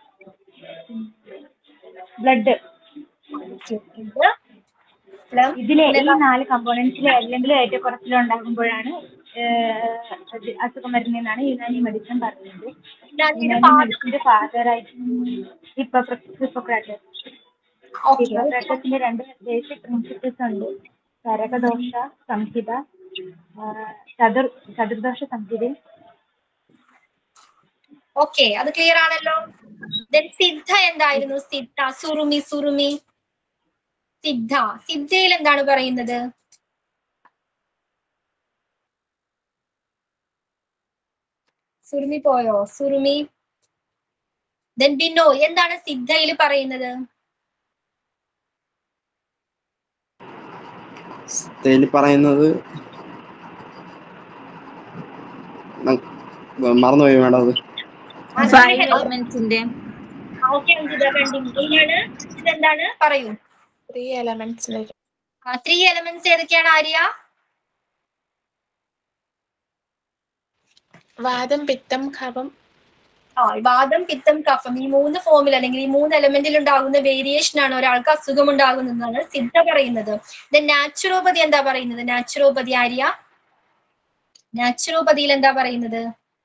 blood ഇതിലെ ഈ നാല് കമ്പോണൻസിൽ ഏതെങ്കിലും ഏറ്റക്കുറച്ചിൽ ഉണ്ടാകുമ്പോഴാണ് അസുഖം വരുന്നതെന്നാണ് യുനാനി മെഡിസിൻ പറയുന്നത് യുനാനി മെഡിസിന്റെ ഫാദറായിട്ട് ഇപ്പൊ ഹിപ്പോക്രാറ്റസ് ഹിപ്പോക്രാറ്റസിന്റെ രണ്ട് ബേസിക് പ്രിൻസിപ്പിൾസ് ഉണ്ട് കരകദോഷ സംഹിത ആ, ചതുർ ചതുർദോഷ സംഹിതയും ഓക്കെ അത് ക്ലിയർ ആണല്ലോ Then സിദ്ധ എന്തായിരുന്നു സിദ്ധ സുറുമി സുറുമി സിദ്ധ സിദ്ധയിൽ എന്താണ് പറയുന്നത് സുറുമി പോയോ സുറുമി ദെൻ ബിനോ എന്താണ് സിദ്ധയിൽ പറയുന്നത് ഇതിൽ പറയുന്നത് ന- മറന്നുപോയി മേഡം അത് ഫൈവ് എലിമെന്റ്സിന്റെ ഓക്കെ അഞ്ജിത കണ്ടിന്യൂ എന്താണ് ഇതെന്താണ് പറയൂ ത്രീ എലമെന്റ്സിന് ത്രീ എലമെന്റ്സ് ഏതൊക്കെയാണ് ആര്യ വാദം പിത്തം കഫം ആ വാദം പിത്തം കഫം ഈ മൂന്ന് ഫോമിൽ അല്ലെങ്കിൽ ഈ മൂന്ന് എലമെന്റിൽ ഉണ്ടാകുന്ന വേരിയേഷൻ ആണ് ഒരാൾക്ക് അസുഖം ഉണ്ടാകുന്നതെന്നാണ് സിദ്ധ പറയുന്നത് ദെൻ നാച്ചുറോപതി എന്താ പറയുന്നത് നാച്ചുറോപതി ആര്യ നാച്ചുറോപതിയിൽ എന്താ പറയുന്നത്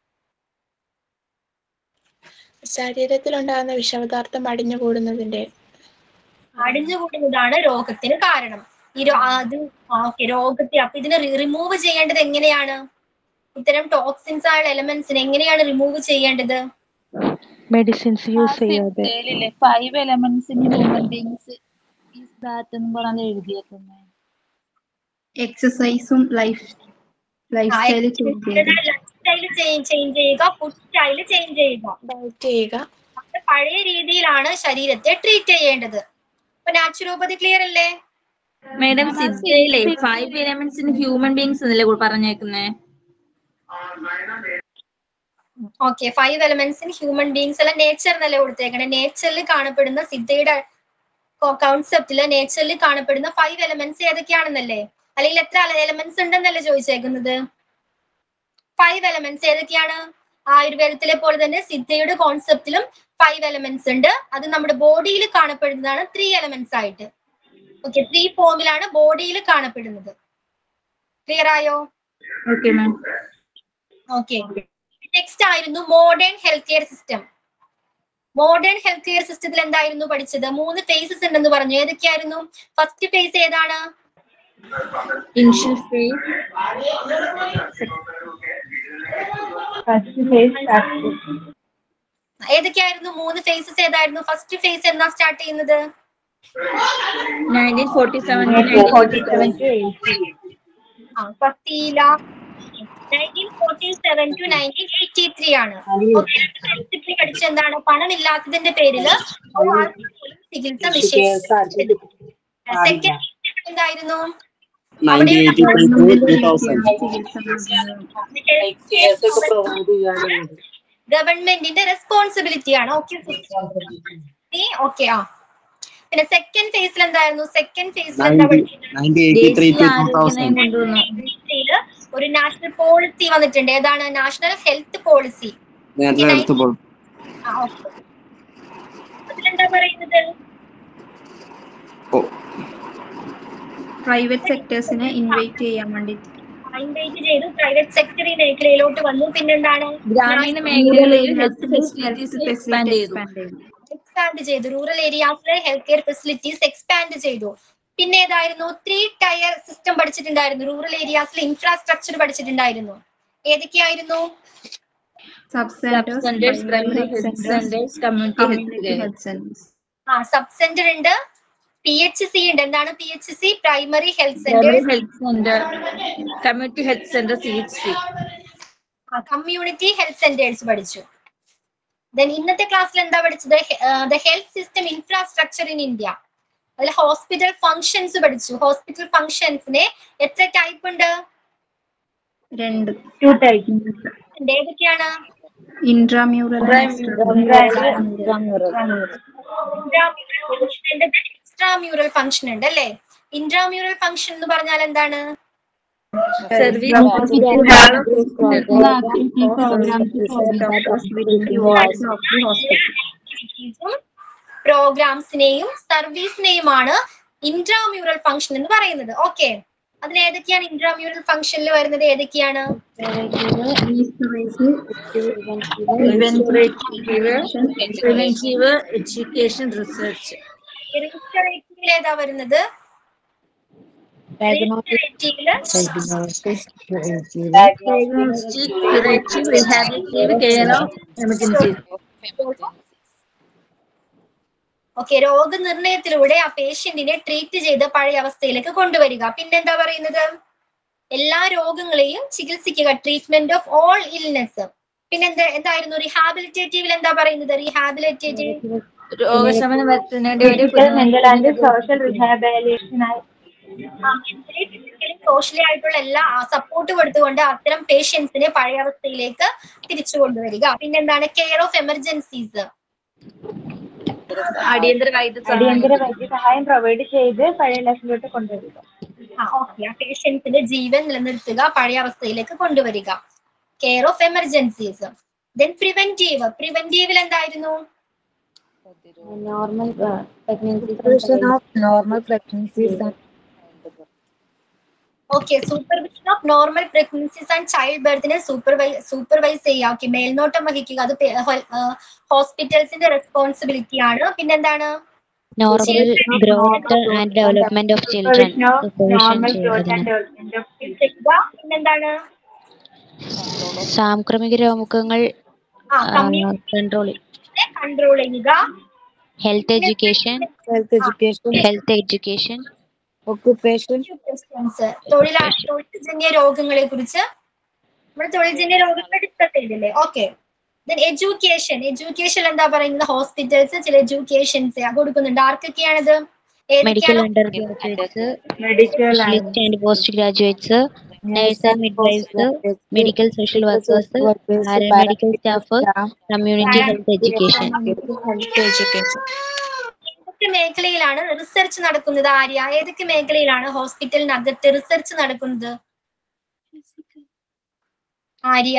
ശരീരത്തിലുണ്ടാകുന്ന വിഷപദാർത്ഥം അടിഞ്ഞു കൂടുന്നതിന്റെ അടിഞ്ഞുകൂടുന്നതാണ് രോഗത്തിന് കാരണം ഈ രോ- അത് ഓക്കെ രോഗത്തെ അപ്പൊ ഇതിനെ റിമൂവ് ചെയ്യേണ്ടത് എങ്ങനെയാണ് ഇത്തരം ടോക്സിൻസ് ആയ എലമെന്റ്സിനെ എങ്ങനെയാണ് റിമൂവ് ചെയ്യേണ്ടത് മെഡിസിൻസ് യൂസ് ചെയ്യാതെ five elements in human beings is that എന്ന് പറഞ്ഞ് എഴുതിയേക്കുന്നത് എക്സസൈസും ലൈഫ് ലൈഫ് സ്റ്റൈൽ ചേഞ്ച് ചെയ്ത് ലൈഫ് സ്റ്റൈൽ ചേഞ്ച് ചെയ്യുക ഫുഡ് സ്റ്റൈൽ ചേഞ്ച് ചെയ്യുക ഡയറ്റ് ചെയ്യുക നമ്മുടെ പഴയ രീതിയിലാണ് ശരീരത്തെ ട്രീറ്റ് ചെയ്യേണ്ടത് അപ്പൊ നാച്ചുറോപ്പതി ക്ലിയർ അല്ലേ മേഡം സിദ്ധയിലെ five elements in human beings എന്നല്ലേ പറഞ്ഞേക്കുന്നേ okay five elements in human beings അല്ല നേച്ചർ എന്നല്ലേ കൊടുത്തേക്കണേ നേച്ചറിൽ കാണപ്പെടുന്ന സിദ്ധയുടെ കോൺസെപ്റ്റില് നേച്ചറിൽ കാണപ്പെടുന്ന ഫൈവ് എലമെന്റ്സ് ഏതൊക്കെയാണെന്നല്ലേ അല്ലെങ്കിൽ എത്ര എലമെന്റ്സ് ഉണ്ടെന്നല്ലേ ചോദിച്ചേക്കുന്നത് ഫൈവ് എലമെന്റ്സ് ഏതൊക്കെയാണ് ആയുർവേദത്തിലെ പോലെ തന്നെ സിദ്ധയുടെ കോൺസെപ്റ്റിലും ഫൈവ് എലമെന്റ്സ് ഉണ്ട് അത് നമ്മുടെ ബോഡിയിൽ കാണപ്പെടുന്നതാണ് ത്രീ എലമെന്റ്സ് ആയിട്ട് ഓക്കെ ത്രീ ഫോമിലാണ് ബോഡിയിൽ കാണപ്പെടുന്നത് ക്ലിയർ ആയോ ഓക്കെ മാം ഓക്കെ നെക്സ്റ്റ് ആയിരുന്നു modern health care system modern health care സിസ്റ്റത്തിൽ എന്തായിരുന്നു പഠിച്ചത് മൂന്ന് ഫേസസ് ഉണ്ടെന്ന് പറഞ്ഞു ഏതൊക്കെയായിരുന്നു ഫസ്റ്റ് ഫേസ് ഏതാണ് ഇനിഷ്യൽ ഫേസ് ഫസ്റ്റ് ഫേസ് ഏതൊക്കെയായിരുന്നു മൂന്ന് ഫേസസ് ഏതായിരുന്നു ഫസ്റ്റ് ഫേസ് എന്നാ സ്റ്റാർട്ട് ചെയ്യുന്നത് നയൻറ്റീൻ ഫോർട്ടി സെവൻ ആ ഫസ്റ്റീല nineteen forty seven to nineteen eighty three ആണ് ഡിസിപ്ലിൻ പഠിച്ച എന്താണ് പണമില്ലാത്തതിന്റെ പേരിൽ ഒരാൾക്ക് പോലും ചികിത്സ നിഷേധിച്ചു സെക്കൻഡ് എന്തായിരുന്നു nineteen eighty five to two thousand ഗവൺമെന്റിന്റെ റെസ്പോൺസിബിലിറ്റി ആണ് ഓക്കെ ഓക്കെ ആ പിന്നെ സെക്കൻഡ് ഫേസിൽ എന്തായിരുന്നു സെക്കൻഡ് ഫേസിൽ എന്താ പഠിച്ചത് nineteen eighty three to two thousand ഇന്ത്യയില് ഒരു നാഷണൽ പോളിസി വന്നിട്ടുണ്ട് ഏതാണ് നാഷണൽ ഹെൽത്ത് പോളിസി നേരത്തെ എടുത്തപ്പോൾ അതിലെന്താ പറയുന്നത് പ്രൈവറ്റ് സെക്ടേഴ്സിനെ ഇൻവൈറ്റ് ചെയ്യാൻ വേണ്ടി ഇൻവൈറ്റ് ചെയ്തു പ്രൈവറ്റ് സെക്ടർ ഈ മേഖലയിലോട്ട് വന്നു പിന്നെന്താണ് ഗ്രാമീണ മേഖലകളിൽ ഹെൽത്ത് ഫെസിലിറ്റീസ് എക്സ്പാൻഡ് ചെയ്തു എക്സ്പാൻഡ് ചെയ്തു റൂറൽ ഏരിയാസിലെ ഹെൽത്ത് കെയർ ഫെസിലിറ്റീസ് എക്സ്പാൻഡ് ചെയ്തു പിന്നെ ഏതായിരുന്നു ത്രീ ടയർ സിസ്റ്റം പഠിച്ചിട്ടുണ്ടായിരുന്നു റൂറൽ ഏരിയാസിൽ ഇൻഫ്രാസ്ട്രക്ചർ പഠിച്ചിട്ടുണ്ടായിരുന്നു ഏതൊക്കെയായിരുന്നു sub centres primary health centres community community health centres ആ സബ് സെന്റർ ഉണ്ട് പി എച്ച് സി ഉണ്ട് എന്താണ് P H C primary health primary centres health centre community health centre C H C community health centres പഠിച്ചു then ഇന്നത്തെ ക്ലാസ്സിൽ എന്താ പഠിച്ചത് the health system infrastructure in India അതിൽ ഹോസ്പിറ്റൽ ഫങ്ഷൻസ് പഠിച്ചു ഹോസ്പിറ്റൽ ഫങ്ഷൻസിന് എത്ര ടൈപ്പ് ഉണ്ട് രണ്ട് ടു ടൈപ്പ് ഏതൊക്കെയാണ് ഇൻട്രാമ്യൂറൽ എക്സ്ട്രാമ്യൂറൽ ഫംഗ്ഷൻ ഉണ്ട് അല്ലേ ഇൻട്രാമ്യൂറൽ ഫംഗ്ഷൻ എന്ന് പറഞ്ഞാൽ എന്താണ് പ്രോഗ്രാംസിനെയും സർവീസിനെയുമാണ് ഇൻട്രാമ്യൂറൽ ഫംഗ്ഷൻ എന്ന് പറയുന്നത് ഓക്കെ അതിൽ ഏതൊക്കെയാണ് ഇൻട്രാമ്യൂറൽ ഫംഗ്ഷനിൽ വരുന്നത് ഏതൊക്കെയാണ് പ്രിവെന്റീവ് എഡ്യൂക്കേഷൻ റിസർച്ച് റെസ്പിറേറ്റീവിൽ ഏതാ വരുന്നത് diagnostic curative rehabilitative care of emergency okay രോഗനിർണയത്തിലൂടെ ആ പേഷ്യന്റിനെ ട്രീറ്റ് ചെയ്ത് പഴയ അവസ്ഥയിലേക്ക് കൊണ്ടുവരിക പിന്നെന്താ പറയുന്നത് എല്ലാ രോഗങ്ങളെയും ചികിത്സിക്കുക ട്രീറ്റ്മെന്റ് ഓഫ് ഓൾ ഇൽനെസ് പിന്നെന്താ എന്തായിരുന്നു റിഹാബിലിറ്റേറ്റീവിൽ എന്താ പറയുന്നത് റിഹാബിലിറ്റേറ്റീവ് രോഗശമനം വരുത്തുന്നതിന് വേണ്ടി മെന്റൽ ആൻഡ് സോഷ്യൽ റിഹാബിലിറ്റേഷനായി സോഷ്യലി ആയിട്ടുള്ള എല്ലാ സപ്പോർട്ട് കൊടുത്തുകൊണ്ട് അത്തരം പേഷ്യൻസിനെ പഴയ അവസ്ഥയിലേക്ക് തിരിച്ചു കൊണ്ടുവരിക പിന്നെന്താണ് കെയർ ഓഫ് എമർജൻസീസ് അടിയന്തര വൈദ്യ അടിയന്തര വൈദ്യസഹായം പ്രൊവൈഡ് ചെയ്ത് പഴയ ലൈഫിലോട്ട് കൊണ്ടുവരിക ഓക്കെ ആ പേഷ്യൻസിന്റെ ജീവൻ നിലനിർത്തുക പഴയ അവസ്ഥയിലേക്ക് കൊണ്ടുവരിക care of emergencies then preventive പ്രിവെന്റീവിൽ എന്തായിരുന്നു normal Prevention of normal pregnancies and okay supervision of normal pregnancies and child ബർത്തിനെ സൂപ്പർവൈസ് സൂപ്പർവൈസ് ചെയ്യുക ഓക്കെ മേൽനോട്ടം വഹിക്കുക അത് ഹോസ്പിറ്റൽസിന്റെ റെസ്പോൺസിബിലിറ്റി ആണ് പിന്നെന്താണ് normal growth and development of children supervision ചെയ്യുന്നതിന് ചെയ്യുക. പിന്നെന്താണ് സാംക്രമിക രോഗങ്ങൾ ആ കമ്മ്യൂണിറ്റി കൺട്രോൾ കൺട്രോൾ ചെയ്യുക health education health education, health education occupation, questions തൊഴിലാ തൊഴിൽജന്യ രോഗങ്ങളെ കുറിച്ച് നമ്മൾ തൊഴിൽജന്യ രോഗങ്ങൾ ഡിസ്കസ് ചെയ്തില്ലേ ഓക്കെ ദെൻ എഡ്യൂക്കേഷൻ എഡ്യൂക്കേഷൻ എന്താ പറയുന്നത് ഹോസ്പിറ്റൽസ് ചില എഡ്യൂക്കേഷൻസ് കൊടുക്കുന്നുണ്ട് ആർക്കൊക്കെയാണിത് മെഡിക്കൽ ഏതൊക്കെയാണ് under graduates medical specialist and post graduates nurse and midwifes medical social workers paramedical staff community health education health education ഏതൊക്കെ മേഖലയിലാണ് റിസർച്ച് നടക്കുന്നത് ആര്യ ഏതൊക്കെ മേഖലയിലാണ് ഹോസ്പിറ്റലിനകത്ത് റിസർച്ച് നടക്കുന്നത് Arya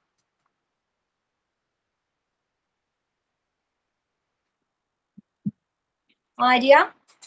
Arya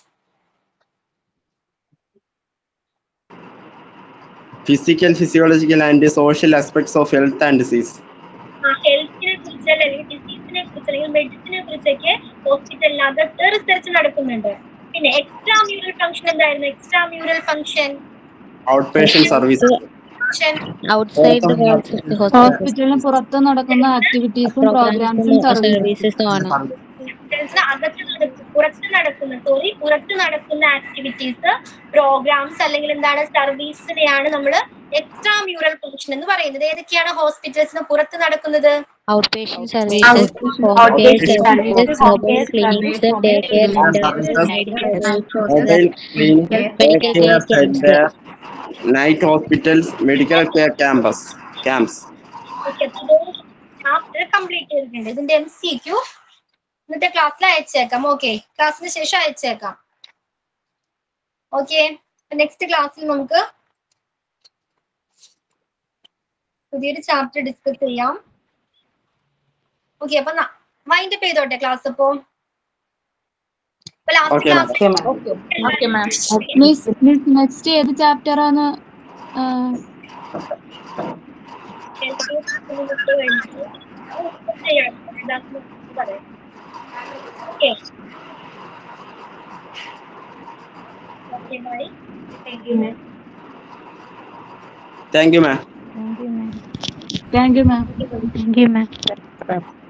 physical, physiological, and social aspects of health and disease. ഹെൽത്തിനെ കുറിച്ച് അല്ലെങ്കിൽ ഡിസീസിനെ കുറിച്ച് അല്ലെങ്കിൽ മെഡിസിനെ കുറിച്ചൊക്കെ ഹോസ്പിറ്റലിനകത്ത് റിസർച്ച് നടക്കുന്നുണ്ട് പിന്നെ എക്സ്ട്രാ മ്യൂറൽ ഫംഗ്ഷൻ എന്തായിരുന്നു extra mural function Outpatient services. Function outside the walls of the hospital ഹോസ്പിറ്റലിന് പുറത്ത് നടക്കുന്ന ആക്ടിവിറ്റീസും പ്രോഗ്രാംസും സർവീസും സർവീസസും ആണ് ഹോസ്പിറ്റൽസിന് അകത്ത് നടക്കുന്ന പുറത്ത് നടക്കുന്ന സോറി പുറത്ത് നടക്കുന്ന ആക്ടിവിറ്റീസ് പ്രോഗ്രാംസ് അല്ലെങ്കിൽ എന്താണ് സർവീസിനെയാണ് നമ്മൾ എക്സ്ട്രാ മ്യൂറൽ ഫംഗ്ഷൻ എന്ന് പറയുന്നത് ഏതൊക്കെയാണ് ഹോസ്പിറ്റൽസിന് പുറത്ത് നടക്കുന്നത് out patient services home care services mobile clinics day care Mobile clinic, daycare center, night hospitals, medical care campus, camps. Chapter complete ചെയ്തിട്ടുണ്ട് ഇതിന്റെ എം സി ക്യു ഇന്നത്തെ ക്ലാസ്സിൽ അയച്ചേക്കാം ഓക്കെ ക്ലാസ്സിന് ശേഷം അയച്ചേക്കാം ഓക്കെ നെക്സ്റ്റ് ക്ലാസ്സിൽ നമുക്ക് പുതിയൊരു ചാപ്റ്റർ ഡിസ്കസ് ചെയ്യാം ഓക്കെ അപ്പൊ മൈൻഡ് അപ്പ് ചെയ്തോട്ടെ ക്ലാസ് അപ്പോ last Okay, ma'am. Class okay ma'am miss miss next ഏത് ചാപ്റ്റർ ആണ് ആ, okay okay bye thank you ma'am Thank you, ma'am. Thank you ma'am thank you ma'am